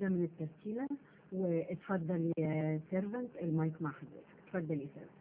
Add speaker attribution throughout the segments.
Speaker 1: نعمل التسجيلة واتفضل يا سيرفنت المايك مع حضرتك اتفضل يا سيرفنت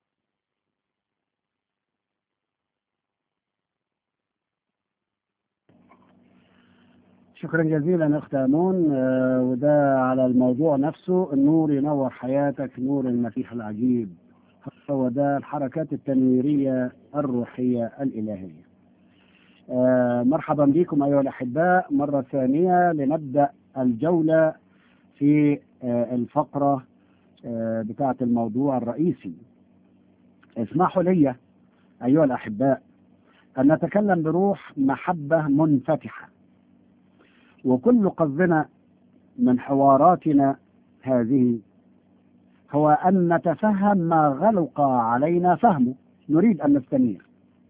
Speaker 2: شكرا جزيلا اخت امون آه، وده على الموضوع نفسه النور ينور حياتك نور المسيح العجيب هو ده الحركات التنويريه الروحيه الالهيه آه، مرحبا بكم ايها الاحباء مره ثانيه لنبدا الجوله في آه، الفقره آه، بتاعه الموضوع الرئيسي اسمحوا لي ايها الاحباء ان نتكلم بروح محبه منفتحه وكل قصدنا من حواراتنا هذه هو أن نتفهم ما غلق علينا فهمه نريد أن نستنير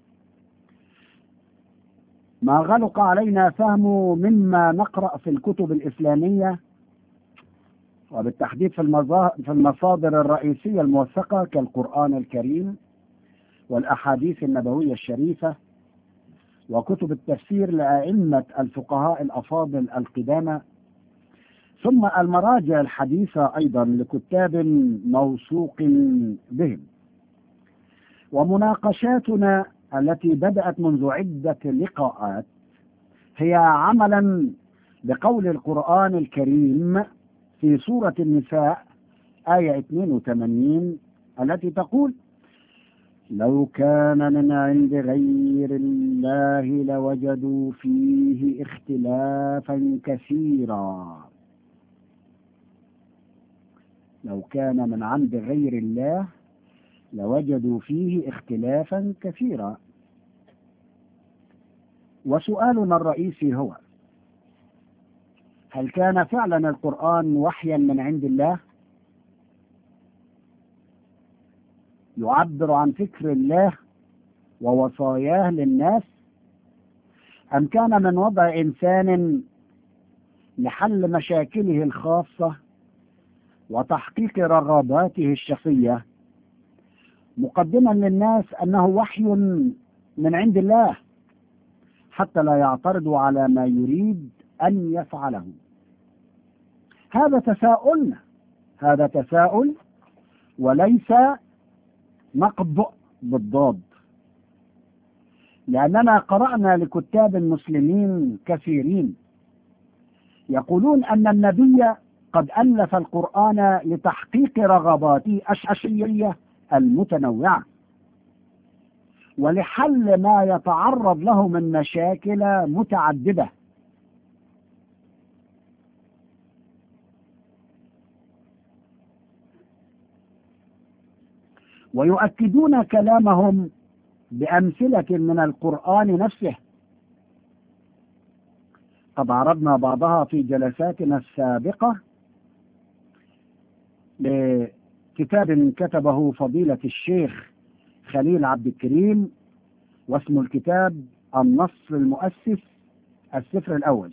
Speaker 2: ما غلق علينا فهمه مما نقرأ في الكتب الإسلامية وبالتحديد في, المظا- في المصادر الرئيسية الموثقة كالقرآن الكريم والأحاديث النبوية الشريفة وكتب التفسير لأئمة الفقهاء الأفاضل القدامى ثم المراجع الحديثة أيضا لكتاب موثوق بهم ومناقشاتنا التي بدأت منذ عدة لقاءات هي عملا بقول القرآن الكريم في سورة النساء آية 82 التي تقول لو كان من عند غير الله لوجدوا فيه اختلافا كثيرا لو كان من عند غير الله لوجدوا فيه اختلافا كثيرا وسؤالنا الرئيسي هو هل كان فعلا القرآن وحيا من عند الله يعبر عن فكر الله ووصاياه للناس أم كان من وضع إنسان لحل مشاكله الخاصة وتحقيق رغباته الشخصية مقدما للناس أنه وحي من عند الله حتى لا يعترضوا على ما يريد أن يفعله هذا تساؤلنا هذا تساؤل وليس نقض بالضاد لأننا قرأنا لكتاب مسلمين كثيرين يقولون أن النبي قد ألف القرآن لتحقيق رغباته الشخصية المتنوعة ولحل ما يتعرض له من مشاكل متعددة ويؤكدون كلامهم بأمثلة من القرآن نفسه قد عرضنا بعضها في جلساتنا السابقة لكتاب كتبه فضيلة الشيخ خليل عبد الكريم واسم الكتاب النص المؤسس السفر الأول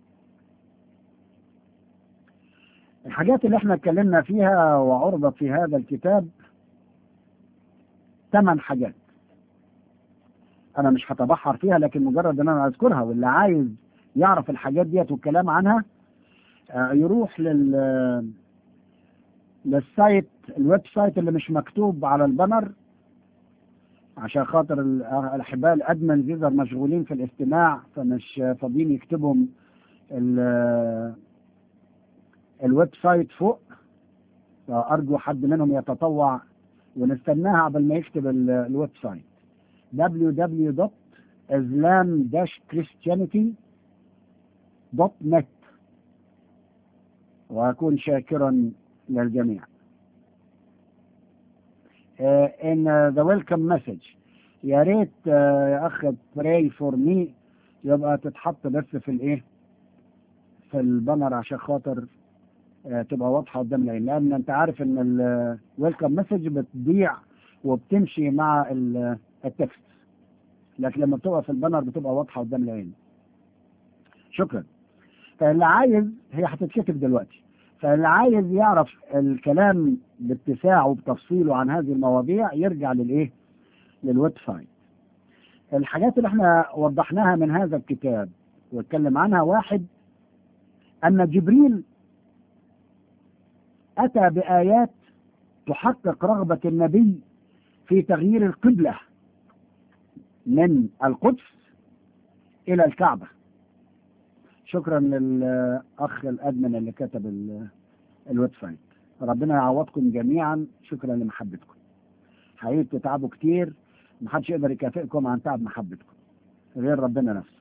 Speaker 2: الحاجات اللي احنا اتكلمنا فيها وعرضت في هذا الكتاب ثمان حاجات انا مش هتبحر فيها لكن مجرد ان انا اذكرها واللي عايز يعرف الحاجات ديت والكلام عنها آه، يروح لل للسايت الويب سايت اللي مش مكتوب على البانر عشان خاطر ال- الاحباء الادمن يظهر مشغولين في الاستماع فمش فاضيين يكتبهم ال- الويب سايت فوق فارجو حد منهم يتطوع ونستناها قبل ما يكتب ال- الويب سايت www.islam-christianity.net وأكون شاكرا للجميع. Uh, in uh, the welcome message يا ريت uh, يا أخ pray for me يبقى تتحط بس في الإيه؟ في البانر عشان خاطر آه، تبقى واضحه قدام العين لان انت عارف ان الويلكم مسج بتضيع وبتمشي مع ال- التكست لكن لما بتبقى في البانر بتبقى واضحه قدام العين شكرا فاللي عايز هي هتتكتب دلوقتي فاللي عايز يعرف الكلام باتساعه وبتفصيله عن هذه المواضيع يرجع للايه للويب سايت الحاجات اللي احنا وضحناها من هذا الكتاب واتكلم عنها واحد ان جبريل أتى بآيات تحقق رغبة النبي في تغيير القبلة من القدس إلى الكعبة شكرا للأخ الأدمن اللي كتب ال- الويب سايت ربنا يعوضكم جميعا شكرا لمحبتكم حقيقي بتتعبوا كتير محدش يقدر يكافئكم عن تعب محبتكم غير ربنا نفسه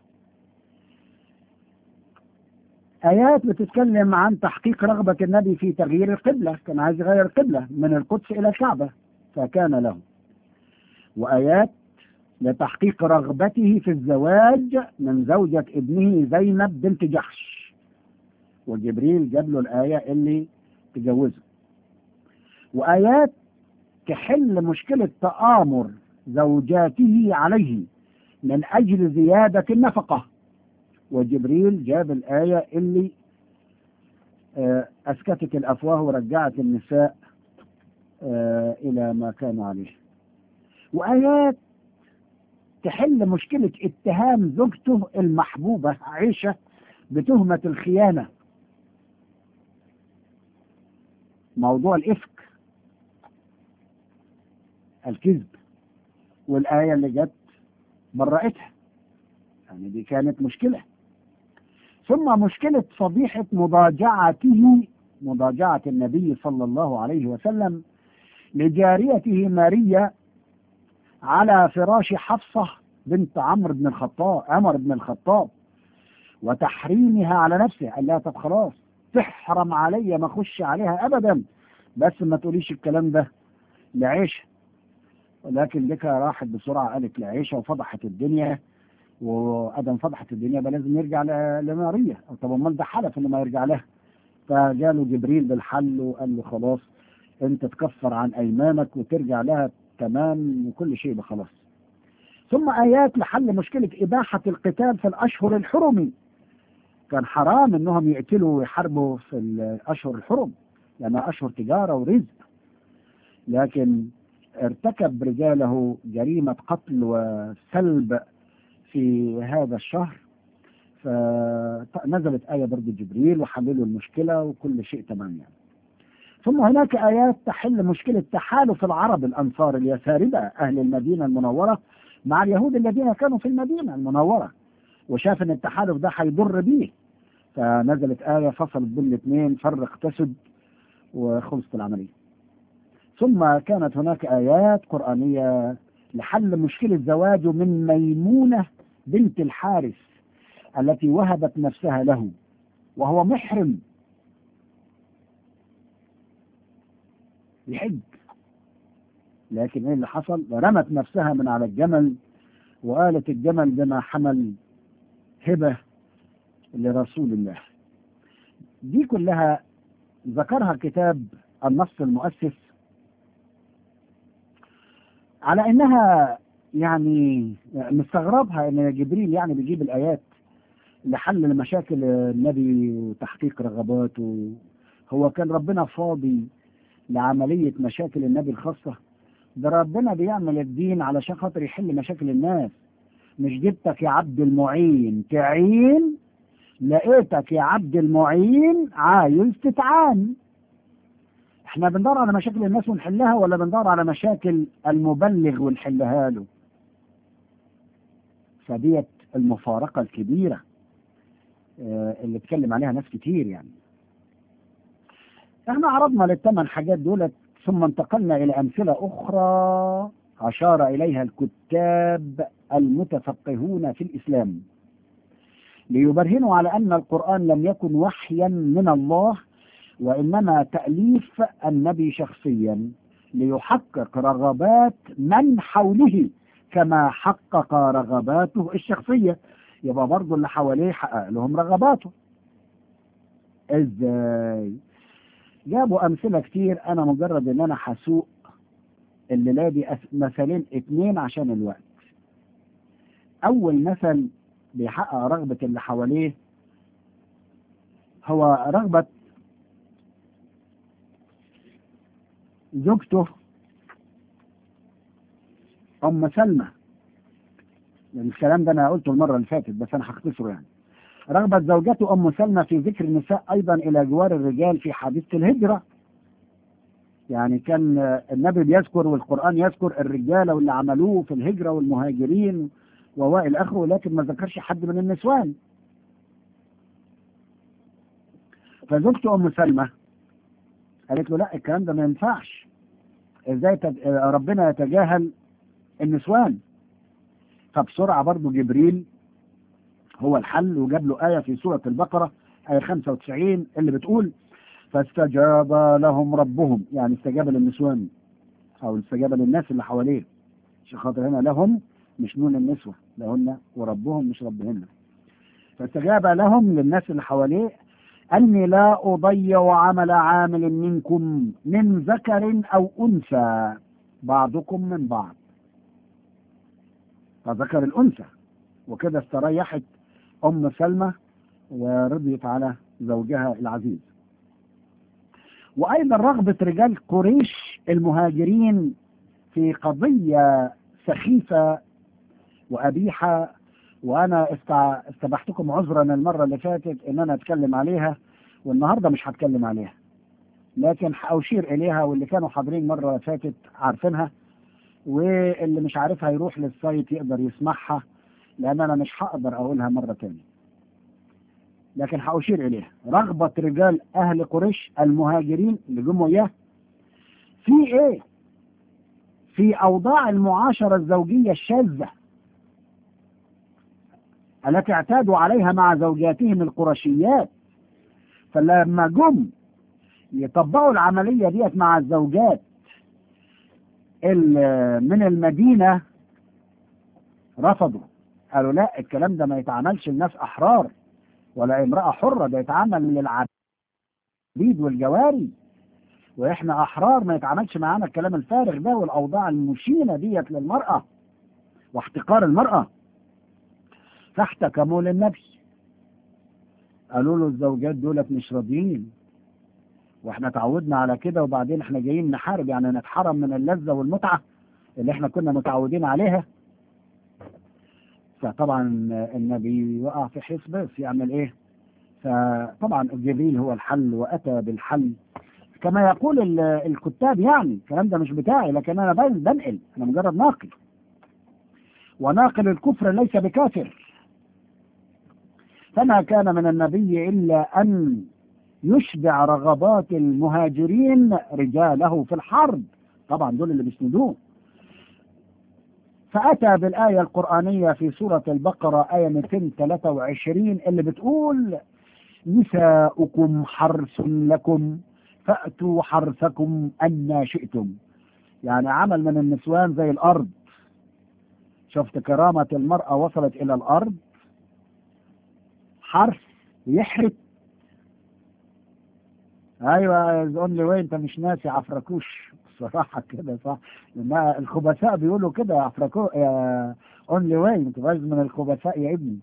Speaker 2: آيات بتتكلم عن تحقيق رغبة النبي في تغيير القبلة كان عايز يغير القبلة من القدس إلى الكعبة فكان له وآيات لتحقيق رغبته في الزواج من زوجة ابنه زينب بنت جحش وجبريل جاب له الآية اللي تجوزه وآيات تحل مشكلة تآمر زوجاته عليه من أجل زيادة النفقة وجبريل جاب الآية اللي آه، أسكتت الأفواه ورجعت النساء آه، إلى ما كانوا عليه وآيات تحل مشكلة اتهام زوجته المحبوبة عائشة بتهمة الخيانة موضوع الإفك الكذب والآية اللي جت برأتها يعني دي كانت مشكلة ثم مشكلة فضيحة مضاجعته مضاجعة النبي صلى الله عليه وسلم لجاريته ماريا على فراش حفصة بنت عمرو بن الخطاب عمر بن الخطاب وتحريمها على نفسه قال لها طب خلاص تحرم عليا ما اخش عليها ابدا بس ما تقوليش الكلام ده لعيشه ولكن ديكا راحت بسرعه قالت لعيشه وفضحت الدنيا وادم فضحت الدنيا يبقى لازم يرجع ل- لماريا طب امال ده حلف انه ما يرجع لها فجاله جبريل بالحل وقال له خلاص انت تكفر عن ايمانك وترجع لها تمام وكل شيء يبقى خلاص ثم ايات لحل مشكله اباحه القتال في الاشهر الحرم كان حرام انهم يقتلوا ويحاربوا في الاشهر الحرم لانها اشهر تجاره ورزق لكن ارتكب رجاله جريمه قتل وسلب في هذا الشهر فنزلت آية برضه جبريل وحللوا المشكلة وكل شيء تمام يعني ثم هناك آيات تحل مشكلة تحالف العرب الأنصار اليساردة أهل المدينة المنورة مع اليهود الذين كانوا في المدينة المنورة وشاف أن التحالف ده هيضر بيه فنزلت آية فصلت بين الاثنين فرق تسد وخلصت العملية ثم كانت هناك آيات قرآنية لحل مشكلة زواجه من ميمونة بنت الحارث التي وهبت نفسها له وهو محرم يحج لكن ايه اللي حصل رمت نفسها من على الجمل وقالت الجمل بما حمل هبة لرسول الله دي كلها ذكرها كتاب النص المؤسس على انها يعني مستغربها ان جبريل يعني بيجيب الايات لحل مشاكل النبي وتحقيق رغباته هو كان ربنا فاضي لعملية مشاكل النبي الخاصة ده ربنا بيعمل الدين علشان خاطر يحل مشاكل الناس مش جبتك يا عبد المعين تعين لقيتك يا عبد المعين عايز تتعان احنا بندور على مشاكل الناس ونحلها ولا بندور على مشاكل المبلغ ونحلها له فديت المفارقة الكبيرة آه، اللي اتكلم عليها ناس كتير يعني احنا عرضنا للثمان حاجات دولت ثم انتقلنا الى امثلة اخرى اشار اليها الكتاب المتفقهون في الاسلام ليبرهنوا على ان القرآن لم يكن وحيا من الله وإنما تأليف النبي شخصيا ليحقق رغبات من حوله كما حقق رغباته الشخصية يبقى برضه اللي حواليه حقق لهم رغباته ازاي جابوا أمثلة كتير أنا مجرد إن أنا هسوق الليلة دي أس- مثلين اتنين عشان الوقت أول مثل بيحقق رغبة اللي حواليه هو رغبة زوجته أم سلمى يعني الكلام ده أنا قلته المرة اللي فاتت بس أنا هختصره يعني رغبت زوجته أم سلمى في ذكر النساء أيضا إلى جوار الرجال في حادثة الهجرة يعني كان النبي بيذكر والقرآن يذكر الرجالة واللي عملوه في الهجرة والمهاجرين ووائل آخره لكن ما ذكرش حد من النسوان فزوجته أم سلمة قالت له لا الكلام ده ما ينفعش ازاي تج... ربنا يتجاهل النسوان فبسرعة برضو جبريل هو الحل وجاب له آية في سورة البقرة آية 95 اللي بتقول فاستجاب لهم ربهم يعني استجاب للنسوان أو استجاب للناس اللي حواليه عشان خاطر هنا لهم مش نون النسوة لهن وربهم مش ربهن فاستجاب لهم للناس اللي حواليه أني لا أضيع عمل عامل منكم من ذكر أو أنثى بعضكم من بعض فذكر الأنثى وكده استريحت أم سلمة ورضيت على زوجها العزيز وأيضا رغبة رجال قريش المهاجرين في قضية سخيفة وقبيحة وأنا استع... استبحتكم عذرا المرة اللي فاتت إن أنا أتكلم عليها والنهاردة مش هتكلم عليها لكن هأشير إليها واللي كانوا حاضرين مرة فاتت عارفينها واللي مش عارفها يروح للسايت يقدر يسمعها لأن أنا مش هقدر أقولها مرة تانية لكن هأشير إليها رغبة رجال أهل قريش المهاجرين اللي جم وياه في إيه؟ في أوضاع المعاشرة الزوجية الشاذة التي اعتادوا عليها مع زوجاتهم القرشيات فلما جم يطبقوا العملية ديت مع الزوجات من المدينة رفضوا قالوا لا الكلام ده ما يتعملش لناس أحرار ولا امرأة حرة ده يتعمل للعبيد والجواري واحنا أحرار ما يتعملش معانا الكلام الفارغ ده والأوضاع المشينة ديت للمرأة واحتقار المرأة فاحتكموا للنبي قالوا له الزوجات دولت مش راضيين واحنا تعودنا على كده وبعدين احنا جايين نحارب يعني نتحرم من اللذة والمتعة اللي احنا كنا متعودين عليها فطبعا النبي وقع في حسبة يعمل ايه فطبعا جبريل هو الحل واتى بالحل كما يقول الكتاب يعني الكلام ده مش بتاعي لكن انا بنقل انا مجرد ناقل وناقل الكفر ليس بكافر فما كان من النبي إلا أن يشبع رغبات المهاجرين رجاله في الحرب طبعا دول اللي بيسندوه فأتى بالآية القرآنية في سورة البقرة آية 223 اللي بتقول نساؤكم حرث لكم فأتوا حرثكم أن شئتم يعني عمل من النسوان زي الأرض شفت كرامة المرأة وصلت إلى الأرض حرف يحرق ايوه اونلي واي انت مش ناسي عفركوش بصراحه كده صح لما الخبثاء بيقولوا كده عفركو يا اونلي واي ما تبقاش من الخبثاء يا ابني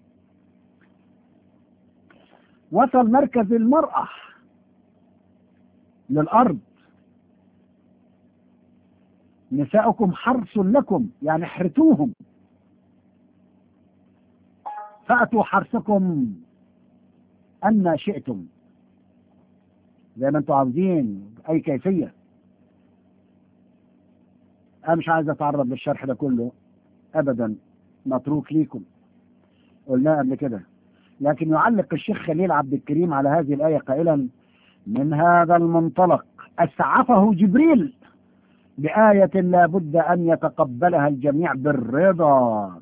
Speaker 2: وصل مركز المرأة للأرض نساؤكم حرث لكم يعني احرتوهم فأتوا حرثكم أن شئتم زي ما انتم عاوزين أي كيفية أنا مش عايز أتعرض للشرح ده كله أبدا متروك ليكم قلناه قبل كده لكن يعلق الشيخ خليل عبد الكريم على هذه الآية قائلا من هذا المنطلق أسعفه جبريل بآية لا بد أن يتقبلها الجميع بالرضا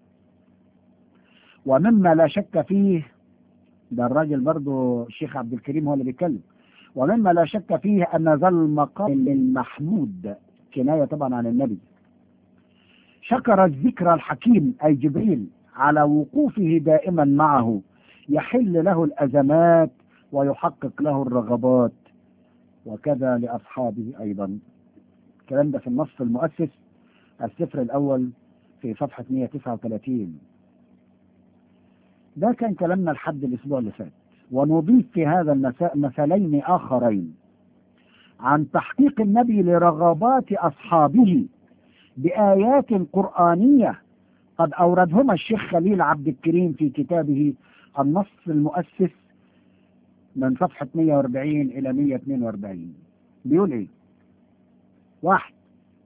Speaker 2: ومما لا شك فيه ده الراجل برضو الشيخ عبد الكريم هو اللي بيتكلم ومما لا شك فيه أن ذا المقام المحمود كناية طبعا عن النبي شكر الذكر الحكيم أي جبريل على وقوفه دائما معه يحل له الأزمات ويحقق له الرغبات وكذا لأصحابه أيضا الكلام ده في النص المؤسس السفر الأول في صفحة 139 ده كان كلامنا لحد الأسبوع اللي فات ونضيف في هذا المساء مثلين آخرين عن تحقيق النبي لرغبات أصحابه بآيات قرآنية قد أوردهما الشيخ خليل عبد الكريم في كتابه النص المؤسس من صفحة 140 إلى 142 بيقول إيه؟ واحد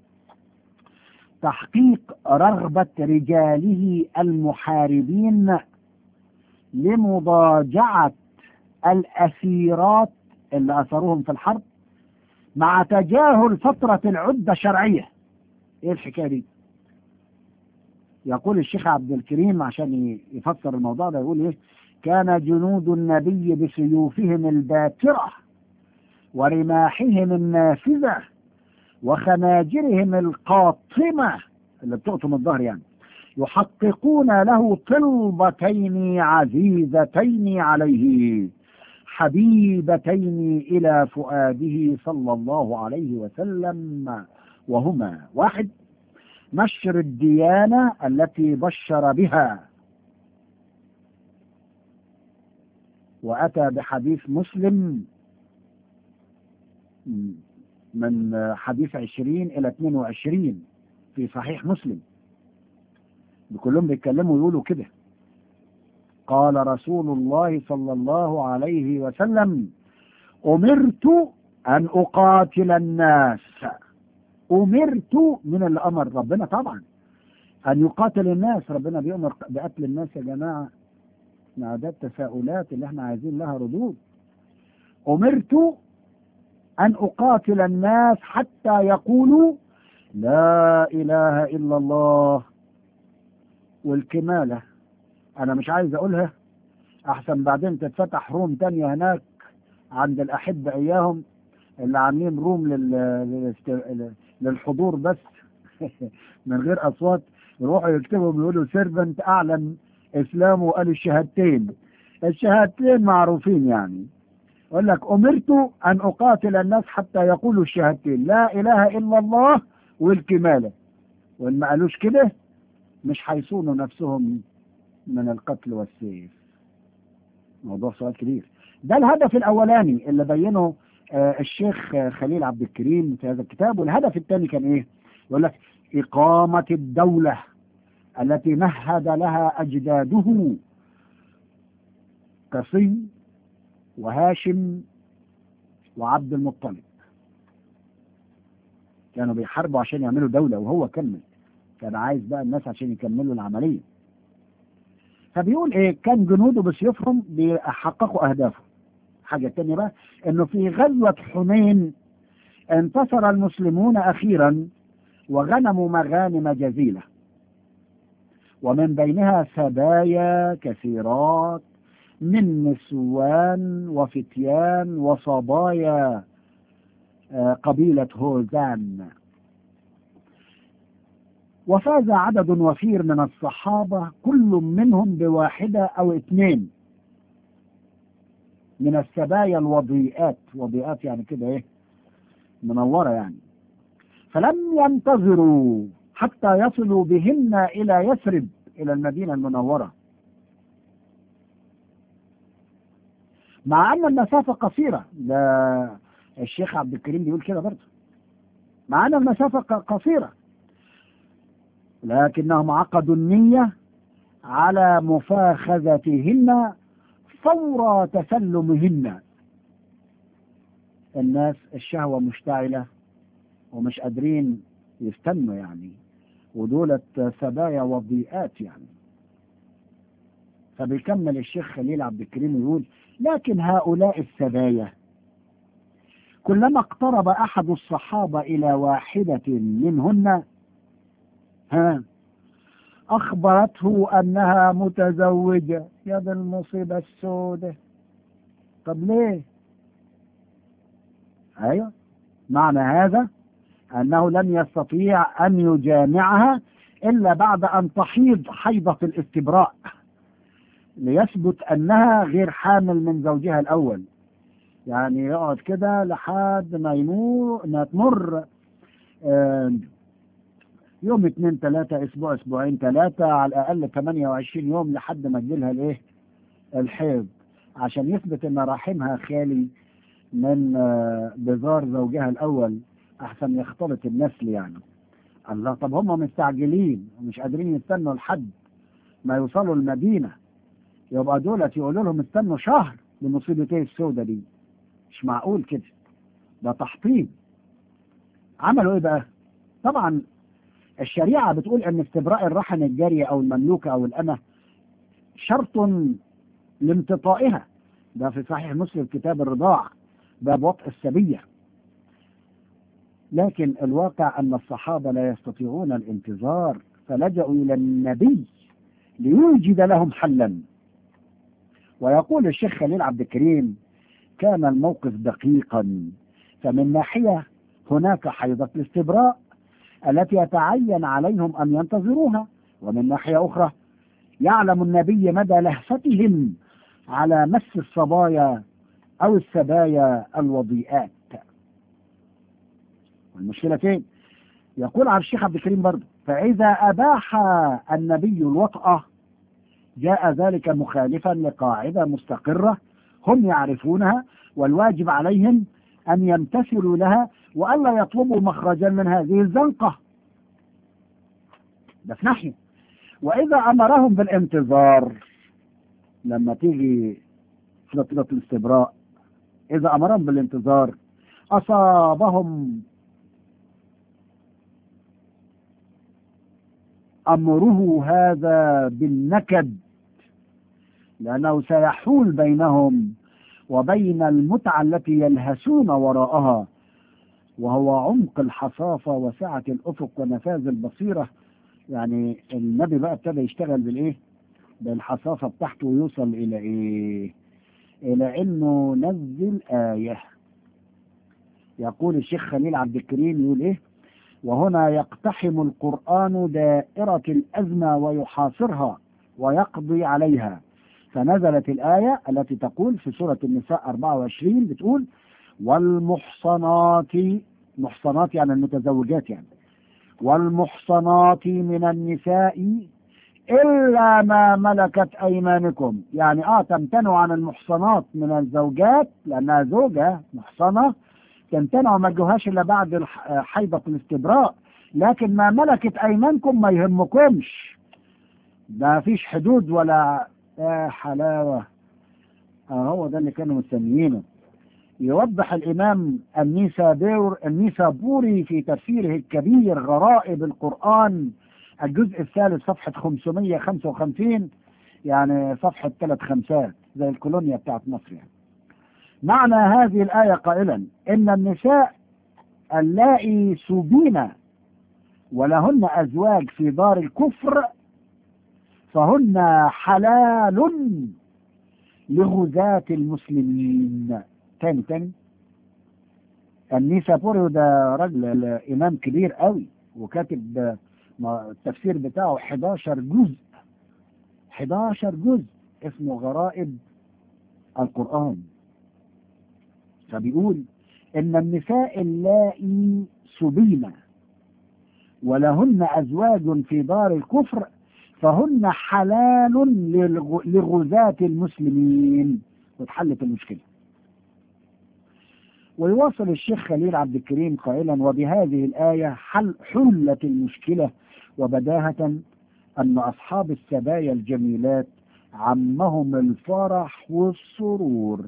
Speaker 2: تحقيق رغبة رجاله المحاربين لمضاجعة الأسيرات اللي أسروهم في الحرب مع تجاهل فترة العدة الشرعية إيه الحكاية دي؟ يقول الشيخ عبد الكريم عشان يفسر الموضوع ده يقول إيه؟ كان جنود النبي بسيوفهم الباترة ورماحهم النافذة وخناجرهم القاطمة اللي بتقطم الظهر يعني يحققون له طلبتين عزيزتين عليه حبيبتين إلى فؤاده صلى الله عليه وسلم وهما واحد نشر الديانة التي بشر بها وأتى بحديث مسلم من حديث عشرين إلى اثنين وعشرين في صحيح مسلم كلهم بيتكلموا يقولوا كده قال رسول الله صلى الله عليه وسلم أمرت أن أقاتل الناس أمرت من اللي أمر ربنا طبعا أن يقاتل الناس ربنا بيأمر بقتل الناس يا جماعة مع ده التساؤلات اللي احنا عايزين لها ردود أمرت أن أقاتل الناس حتى يقولوا لا إله إلا الله والكمالة أنا مش عايز أقولها أحسن بعدين تتفتح روم تانية هناك عند الأحبة إياهم اللي عاملين روم لل... لل... للحضور بس من غير أصوات يروحوا يكتبوا يقولوا سيرفنت أعلن إسلامه وقال الشهادتين الشهادتين معروفين يعني يقول لك أمرت أن أقاتل الناس حتى يقولوا الشهادتين لا إله إلا الله والكمالة وإن ما قالوش كده مش هيصونوا نفسهم من القتل والسيف موضوع سؤال كبير ده الهدف الأولاني اللي بينه آه الشيخ خليل عبد الكريم في هذا الكتاب والهدف الثاني كان إيه يقول لك إقامة الدولة التي مهد لها أجداده قصي وهاشم وعبد المطلب كانوا بيحاربوا عشان يعملوا دولة وهو كمل كان عايز بقى الناس عشان يكملوا العملية فبيقول ايه كان جنوده بسيوفهم بيحققوا اهدافه حاجة تانية بقى انه في غزوة حنين انتصر المسلمون اخيرا وغنموا مغانم جزيلة ومن بينها سبايا كثيرات من نسوان وفتيان وصبايا قبيلة هوزان وفاز عدد وفير من الصحابة كل منهم بواحدة أو اثنين من السبايا الوضيئات وضيئات يعني كده ايه منورة يعني فلم ينتظروا حتى يصلوا بهن إلى يثرب إلى المدينة المنورة مع أن المسافة قصيرة ده الشيخ عبد الكريم بيقول كده برضه مع أن المسافة قصيرة لكنهم عقدوا النية على مفاخذتهن فور تسلمهن الناس الشهوة مشتعلة ومش قادرين يستنوا يعني ودولة سبايا وضيئات يعني فبيكمل الشيخ خليل عبد الكريم يقول لكن هؤلاء السبايا كلما اقترب أحد الصحابة إلى واحدة منهن ها أخبرته أنها متزوجة يا ذا المصيبة السوداء طب ليه؟ أيوة معنى هذا أنه لن يستطيع أن يجامعها إلا بعد أن تحيض حيضة الاستبراء ليثبت أنها غير حامل من زوجها الأول يعني يقعد كده لحد ما يمر ما تمر يوم اثنين ثلاثة أسبوع أسبوعين ثلاثة على الأقل 28 يوم لحد ما تجيلها الإيه؟ الحيض عشان يثبت إن رحمها خالي من بزار زوجها الأول أحسن يختلط النسل يعني الله طب هم مستعجلين ومش قادرين يستنوا لحد ما يوصلوا المدينة يبقى دولت يقولوا لهم استنوا شهر لمصيبة ايه السودة دي مش معقول كده ده تحطيم عملوا ايه بقى طبعا الشريعة بتقول ان استبراء الرحم الجارية او المملوكة او الامة شرط لامتطائها ده في صحيح مسلم كتاب الرضاع باب وطء السبية لكن الواقع ان الصحابة لا يستطيعون الانتظار فلجأوا الى النبي ليوجد لهم حلا ويقول الشيخ خليل عبد الكريم كان الموقف دقيقا فمن ناحية هناك حيضة الاستبراء التي يتعين عليهم أن ينتظروها ومن ناحية أخرى يعلم النبي مدى لهفتهم على مس الصبايا أو السبايا الوضيئات المشكلة فين؟ يقول عن الشيخ عبد الكريم برضه فإذا أباح النبي الوطأة جاء ذلك مخالفا لقاعدة مستقرة هم يعرفونها والواجب عليهم أن يمتثلوا لها وألا يطلبوا مخرجا من هذه الزنقة ده في ناحية وإذا أمرهم بالانتظار لما تيجي فترة الاستبراء إذا أمرهم بالانتظار أصابهم أمره هذا بالنكد لأنه سيحول بينهم وبين المتعة التي يلهسون وراءها وهو عمق الحصافة وسعة الأفق ونفاذ البصيرة يعني النبي بقى ابتدى يشتغل بالإيه؟ بالحصافة بتاعته ويوصل إلى إيه؟ إلى إنه نزل آية يقول الشيخ خليل عبد الكريم يقول إيه؟ وهنا يقتحم القرآن دائرة الأزمة ويحاصرها ويقضي عليها فنزلت الآية التي تقول في سورة النساء 24 بتقول والمحصنات محصنات يعني المتزوجات يعني والمحصنات من النساء إلا ما ملكت أيمانكم يعني آه تمتنع عن المحصنات من الزوجات لأنها زوجة محصنة تمتنع ما تجوهاش إلا بعد حيضة الاستبراء لكن ما ملكت أيمانكم ما يهمكمش ما فيش حدود ولا يا حلاوة آه هو ده اللي كانوا مستنيينه يوضح الإمام النيسابور النيسابوري في تفسيره الكبير غرائب القرآن الجزء الثالث صفحة 555 يعني صفحة ثلاث خمسات زي الكولونيا بتاعت مصر يعني. معنى هذه الآية قائلا إن النساء اللائي سبين ولهن أزواج في دار الكفر فهن حلال لغزاة المسلمين تاني تاني النيسابوري ده راجل إمام كبير قوي وكاتب التفسير بتاعه 11 جزء 11 جزء اسمه غرائب القرآن فبيقول إن النساء اللائي سبين ولهن أزواج في دار الكفر فهن حلال لغزاة المسلمين واتحلت المشكلة ويواصل الشيخ خليل عبد الكريم قائلا وبهذه الآية حل حلت المشكلة وبداهة أن أصحاب السبايا الجميلات عمهم الفرح والسرور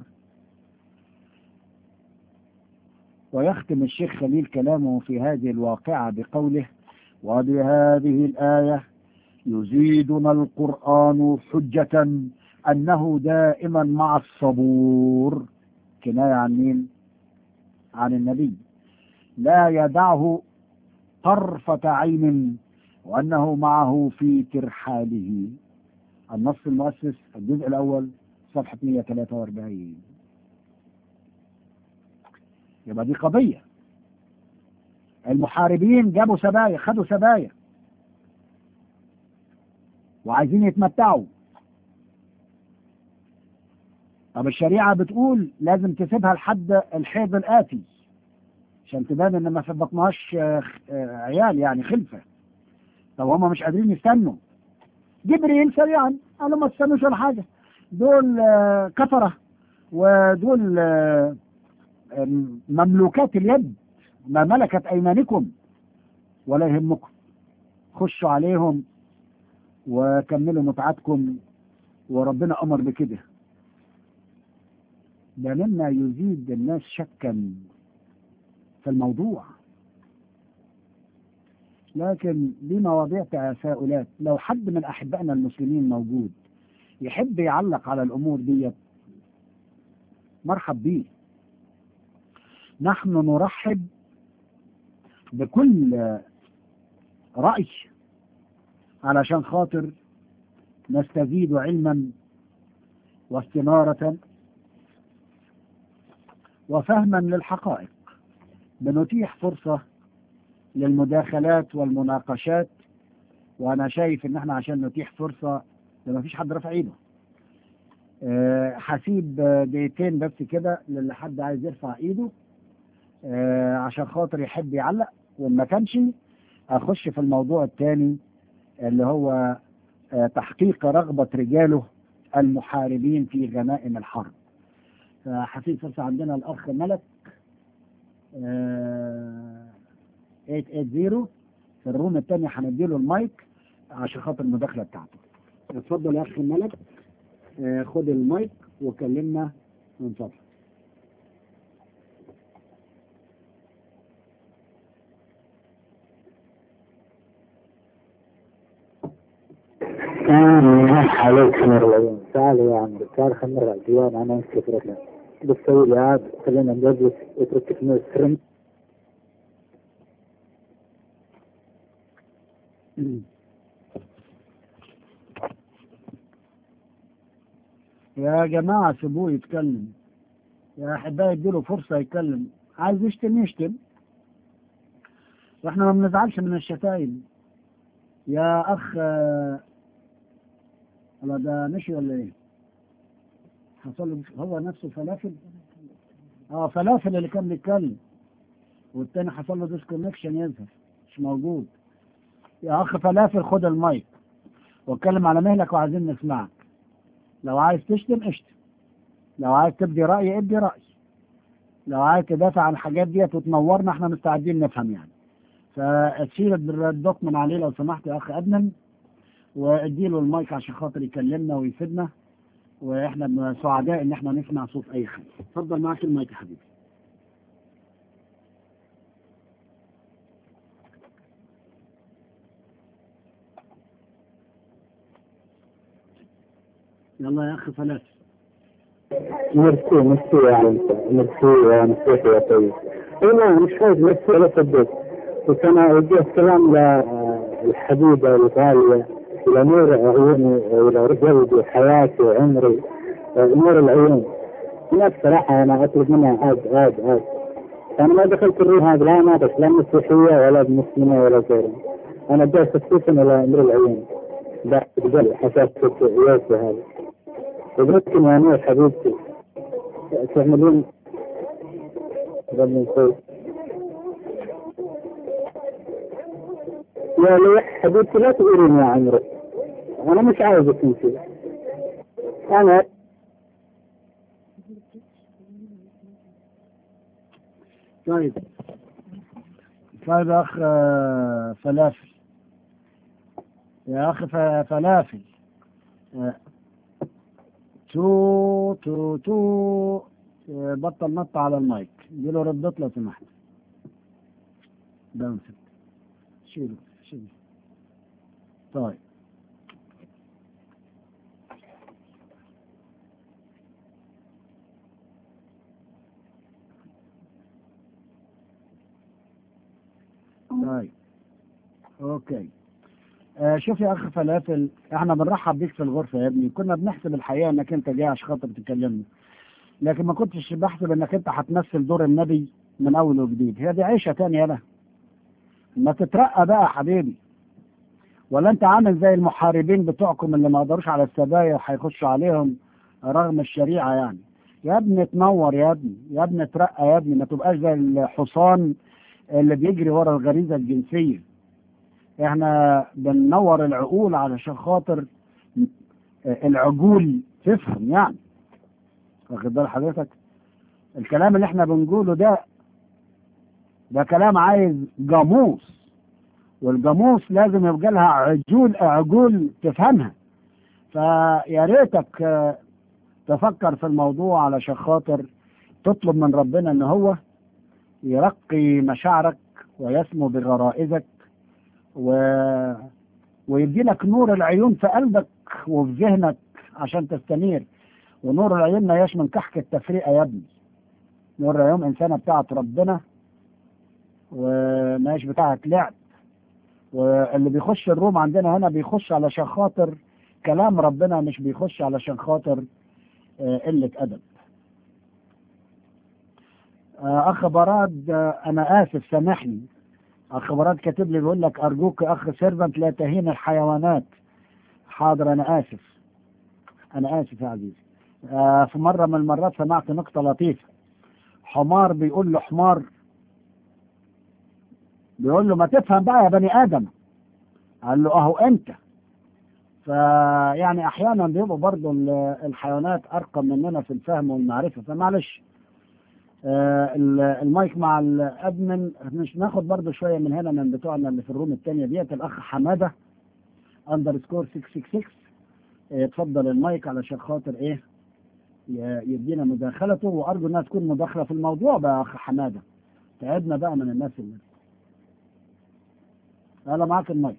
Speaker 2: ويختم الشيخ خليل كلامه في هذه الواقعة بقوله وبهذه الآية يزيدنا القرآن حجة أنه دائما مع الصبور كناية عن مين؟ عن النبي لا يدعه طرفة عين وأنه معه في ترحاله النص المؤسس الجزء الأول صفحة 143 يبقى دي قضية المحاربين جابوا سبايا خدوا سبايا وعايزين يتمتعوا طب الشريعة بتقول لازم تسيبها لحد الحيض الآتي عشان تبان ان ما بطنهاش عيال يعني خلفة طب هما مش قادرين يستنوا جبريل سريعا قالوا ما تستنوش ولا حاجة دول كفرة ودول مملوكات اليد ما ملكت أيمانكم ولا يهمكم خشوا عليهم وكملوا متعتكم وربنا أمر بكده ده مما يزيد الناس شكا في الموضوع لكن دي مواضيع تساؤلات لو حد من أحبائنا المسلمين موجود يحب يعلق على الأمور دي مرحب بيه نحن نرحب بكل رأي علشان خاطر نستزيد علما واستنارة وفهما للحقائق بنتيح فرصة للمداخلات والمناقشات وانا شايف ان احنا عشان نتيح فرصة ما فيش حد رفع ايده أه هسيب دقيقتين بس كده للي حد عايز يرفع ايده أه عشان خاطر يحب يعلق وان ما كانش اخش في الموضوع الثاني اللي هو أه تحقيق رغبة رجاله المحاربين في غنائم الحرب فهسيب فرصة عندنا الاخ ملك 880 في الروم الثاني هنديله المايك عشان خاطر المداخله بتاعته اتفضل يا اخي ملك آه خد المايك وكلمنا من فضلك
Speaker 3: عليكم العيون تعال يا عمرو تعال خلينا نرجع الديوان انا امسك رجلك بتسوي لي عاد خلينا نجلس اترك فلوس ترم
Speaker 2: يا جماعة سيبوه يتكلم يا أحبائي اديله فرصة يتكلم عايز يشتم يشتم واحنا ما بنزعلش من الشتايم يا أخ الله ده مشي ولا إيه؟ حصل له هو نفسه فلافل اه فلافل اللي كان بيتكلم والتاني حصل له ديسكونكشن يظهر مش موجود يا اخ فلافل خد المايك واتكلم على مهلك وعايزين نسمعك لو عايز تشتم اشتم لو عايز تبدي رأي ابدي رأي لو عايز تدافع عن الحاجات ديت وتنورنا احنا مستعدين نفهم يعني فتشيل الدوك من عليه لو سمحت يا اخ ادمن واديله المايك عشان خاطر يكلمنا ويفيدنا واحنا سعداء ان احنا نسمع صوت اي حد اتفضل معاك المايك يا حبيبي يلا يا اخي فلاس
Speaker 3: ميرسي ميرسي يا عم ميرسي يا مسيحي يا طيب انا مش خايف ميرسي ولا صدق بس انا ودي السلام للحبيبه الغاليه الى نور عيوني والى رجلي حياتي وعمري نور العيون هناك صراحة أنا أطلب منها عاد عاد عاد أنا ما دخلت الروح هذا لا ما لا مسيحية ولا مسلمة ولا غيرها أنا جالس خصوصا إلى نور العيون ده بقلبي حساسة يوسف هذا وبنتكم يا نور حبيبتي تعملون قبل نقول يا ليح حبيبتي لا تقولين يا عمرو أنا مش عاوزك أنت أنا
Speaker 2: طيب طيب يا اخ فلافل يا اخ فلافل تو تو تو بطل نط على المايك اديله ردت لو سمحت داون ست شيله شيله طيب طيب اوكي آه شوف يا اخ فلافل احنا بنرحب بيك في الغرفه يا ابني كنا بنحسب الحقيقه انك انت جاي عشان خاطر تكلمنا لكن ما كنتش بحسب انك انت هتمثل دور النبي من اول وجديد هي دي عيشه تانية انا ما تترقى بقى يا حبيبي ولا انت عامل زي المحاربين بتوعكم اللي ما قدروش على السبايا وهيخشوا عليهم رغم الشريعه يعني يا ابني تنور يا ابني يا ابني ترقى يا ابني ما تبقاش زي الحصان اللي بيجري ورا الغريزه الجنسيه احنا بننور العقول علشان خاطر العجول تفهم يعني واخد بال حضرتك الكلام اللي احنا بنقوله ده ده كلام عايز جاموس والجاموس لازم يبقى لها عجول عجول تفهمها فيا ريتك تفكر في الموضوع علشان خاطر تطلب من ربنا ان هو يرقي مشاعرك ويسمو بغرائزك و... ويدي لك نور العيون في قلبك وفي ذهنك عشان تستنير ونور العيون ما يشمل كحك التفريقة يا ابني نور العيون إنسانة بتاعت ربنا وماش بتاعت لعب واللي بيخش الروم عندنا هنا بيخش علشان خاطر كلام ربنا مش بيخش علشان خاطر آه، قلة أدب آه، أخ براد آه، أنا آسف سامحني أخ براد كاتب لي بيقول لك أرجوك يا أخ سيرفنت لا تهين الحيوانات حاضر أنا آسف أنا آسف يا عزيزي آه، في مرة من المرات سمعت نقطة لطيفة حمار بيقول له حمار بيقول له ما تفهم بقى يا بني آدم قال له أهو أنت فيعني أحيانا بيبقوا برضو ال- الحيوانات أرقى مننا في الفهم والمعرفة فمعلش آه، ال- المايك مع الأدمن مش ناخد برضو شوية من هنا من بتوعنا اللي في الروم التانية ديت الأخ حمادة أندرسكور 666 آه، اتفضل المايك علشان خاطر إيه ي- يدينا مداخلته وأرجو إنها تكون مداخلة في الموضوع بقى يا أخ حمادة تعبنا بقى من الناس اللي أنا معاك المايك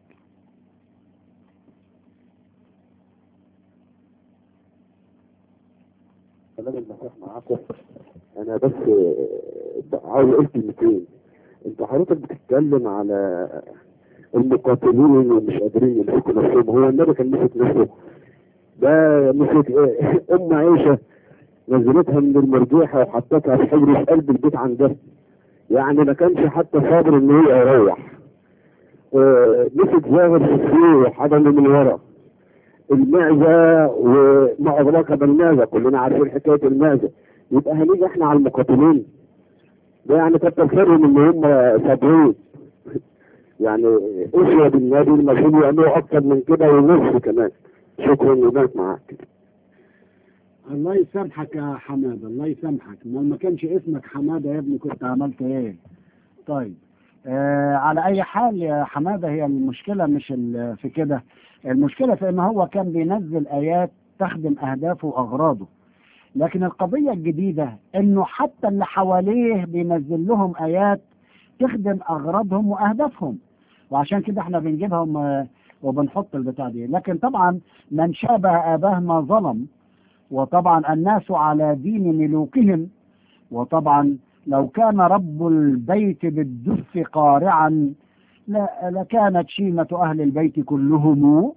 Speaker 4: كلام المسيح معاكم انا بس آه، عاوز اقول كلمتين انت حضرتك بتتكلم على المقاتلين ومش قادرين يمسكوا نفسهم هو النبي كان مسك نفسه ده مسك ايه ام عائشه نزلتها من المرجيحه وحطتها في حجر في قلب البيت عندها يعني ما كانش حتى صابر ان هو يروح آه، مسك زاغر في السوق وحضنه من ورا المعزة وما أدراك بالمعزة كلنا عارفين حكاية المعزة يبقى هنيجي احنا على المقاتلين ده يعني كتر خيرهم ان هم صابرين يعني اسوة بالنبي المفروض يعملوا اكتر من كده ونصف كمان شكرا وبارك معاك
Speaker 2: الله يسامحك يا حماده الله يسامحك ما ما كانش اسمك حماده يا ابني كنت عملت ايه طيب آه على اي حال يا حماده هي المشكله مش ال- في كده المشكله في ان هو كان بينزل ايات تخدم اهدافه واغراضه لكن القضيه الجديده انه حتى اللي حواليه بينزل لهم ايات تخدم اغراضهم واهدافهم وعشان كده احنا بنجيبهم آه، وبنحط البتاع دي لكن طبعا من شابه اباه ما ظلم وطبعا الناس على دين ملوكهم وطبعا لو كان رب البيت بالدف قارعا لا- لكانت شيمة أهل البيت كلهم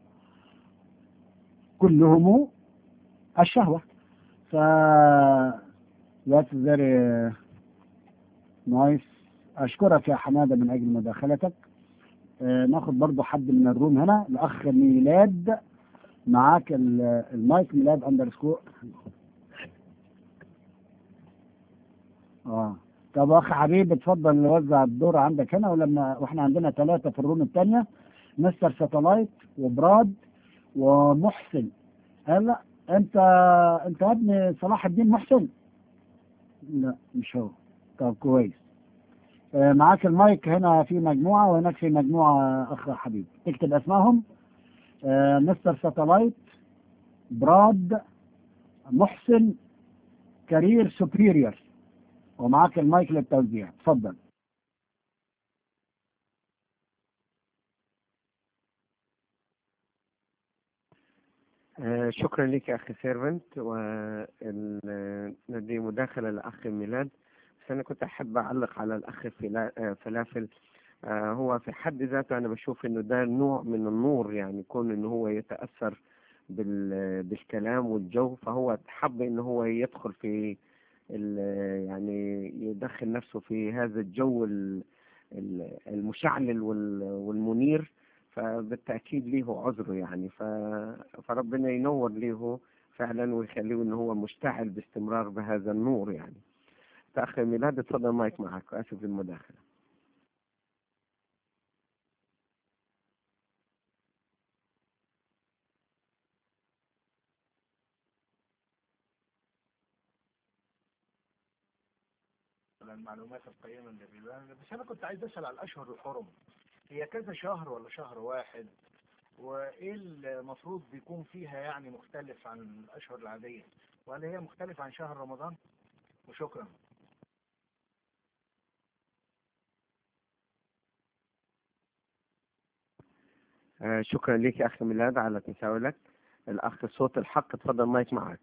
Speaker 2: كلهم الشهوة ف that's very nice أشكرك يا حمادة من أجل مداخلتك آه، ناخد برضو حد من الروم هنا الأخ ميلاد معاك ال- المايك ميلاد اندرسكور اه طب اخ حبيب اتفضل نوزع الدور عندك هنا ولما واحنا عندنا ثلاثه في الروم الثانيه مستر ساتلايت وبراد ومحسن هلا انت انت يا ابني صلاح الدين محسن لا مش هو طب كويس آه، معاك المايك هنا في مجموعه وهناك في مجموعه اخ حبيب تكتب اسمائهم آه، مستر ساتلايت براد محسن كارير سوبيريور ومعاك المايك للتوزيع اتفضل
Speaker 5: آه، شكرا لك يا اخي سيرفنت ودي مداخله لاخ ميلاد بس انا كنت احب اعلق على الاخ فلا- آه، فلافل آه، هو في حد ذاته انا بشوف انه ده نوع من النور يعني يكون انه هو يتاثر بال- بالكلام والجو فهو حب انه هو يدخل في ال- يعني يدخل نفسه في هذا الجو ال- ال- المشعلل وال- والمنير فبالتأكيد ليه عذره يعني ف... فربنا ينور ليه فعلا ويخليه ان هو مشتعل باستمرار بهذا النور يعني فأخ ميلاد اتفضل مايك معك آسف للمداخلة
Speaker 6: على المعلومات القيمة اللي بيبان بس أنا كنت عايز أسأل على الأشهر الحرم هي كذا شهر ولا شهر واحد وإيه المفروض بيكون فيها يعني مختلف عن الأشهر العادية وهل هي مختلفة عن شهر رمضان وشكرا
Speaker 5: آه، شكرا لك يا أخي ميلاد على تساؤلك الأخ صوت الحق اتفضل مايك معك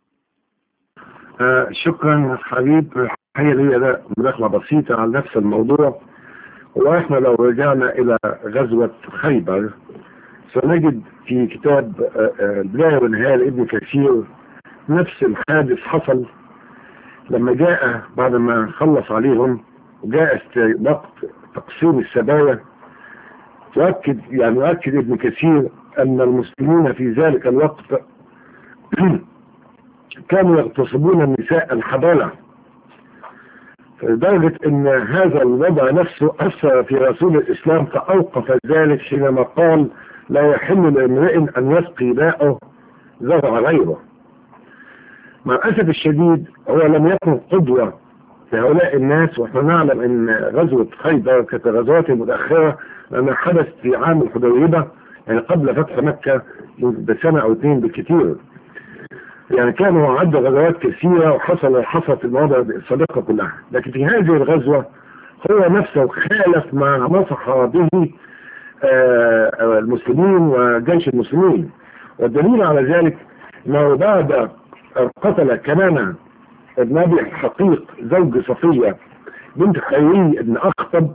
Speaker 7: آه شكرا حبيب هي لي ده مداخلة بسيطة على نفس الموضوع واحنا لو رجعنا الى غزوة خيبر سنجد في كتاب آه، آه، البداية والنهاية لابن كثير نفس الحادث حصل لما جاء بعد ما خلص عليهم وجاء است- وقت تقسيم السبايا يؤكد يعني يؤكد ابن كثير ان المسلمين في ذلك الوقت كانوا يغتصبون النساء الحبالة لدرجة ان هذا الوضع نفسه اثر في رسول الاسلام فاوقف ذلك حينما قال لا يحل لامرئ ان يسقي ماءه زرع غيره مع الاسف الشديد هو لم يكن قدوة لهؤلاء الناس ونحن نعلم ان غزوة خيبر كانت الغزوات المتأخرة لانها حدث في عام الحديبة يعني قبل فتح مكة بسنة او اثنين بالكثير يعني كانوا عدوا غزوات كثيرة وحصل حصلت المواضع السابقة كلها لكن في هذه الغزوة هو نفسه خالف ما نصح به آه، المسلمين وجيش المسلمين والدليل على ذلك انه بعد أن قتل كنانة ابن ابي حقيق زوج صفية بنت خيري ابن اخطب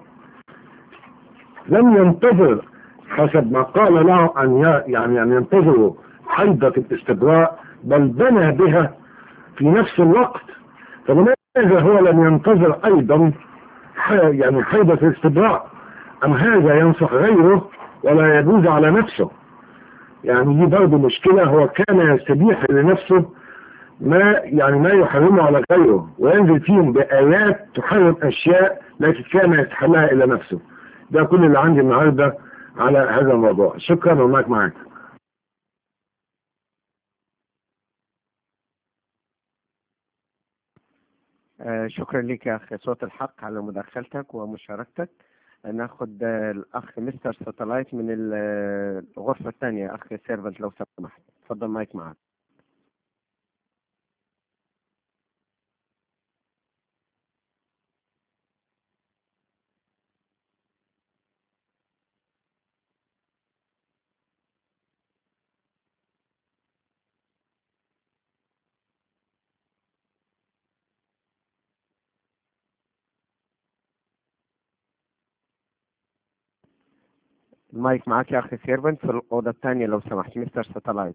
Speaker 7: لم ينتظر حسب ما قال له ان ي- يعني ان ينتظروا حيضة الاستبراء بل بنى بها في نفس الوقت فلماذا هو لم ينتظر ايضا ح- يعني حيضة الاستبراء ام هذا ينصح غيره ولا يجوز على نفسه يعني دي برضه مشكلة هو كان يستبيح لنفسه ما يعني ما يحرمه على غيره وينزل فيهم بآيات تحرم أشياء لكن كان يتحلها إلى نفسه ده كل اللي عندي النهاردة على هذا الموضوع شكرا ومعك معاك
Speaker 5: آه، شكرا لك يا أخي صوت الحق على مداخلتك ومشاركتك ناخد آه، الأخ مستر ساتلايت من ال- آه، الغرفة الثانية أخ سيرفنت لو سمحت تفضل مايك معك المايك معك يا أخي سيرفنت في الأوضة الثانية لو سمحت مستر ساتلايت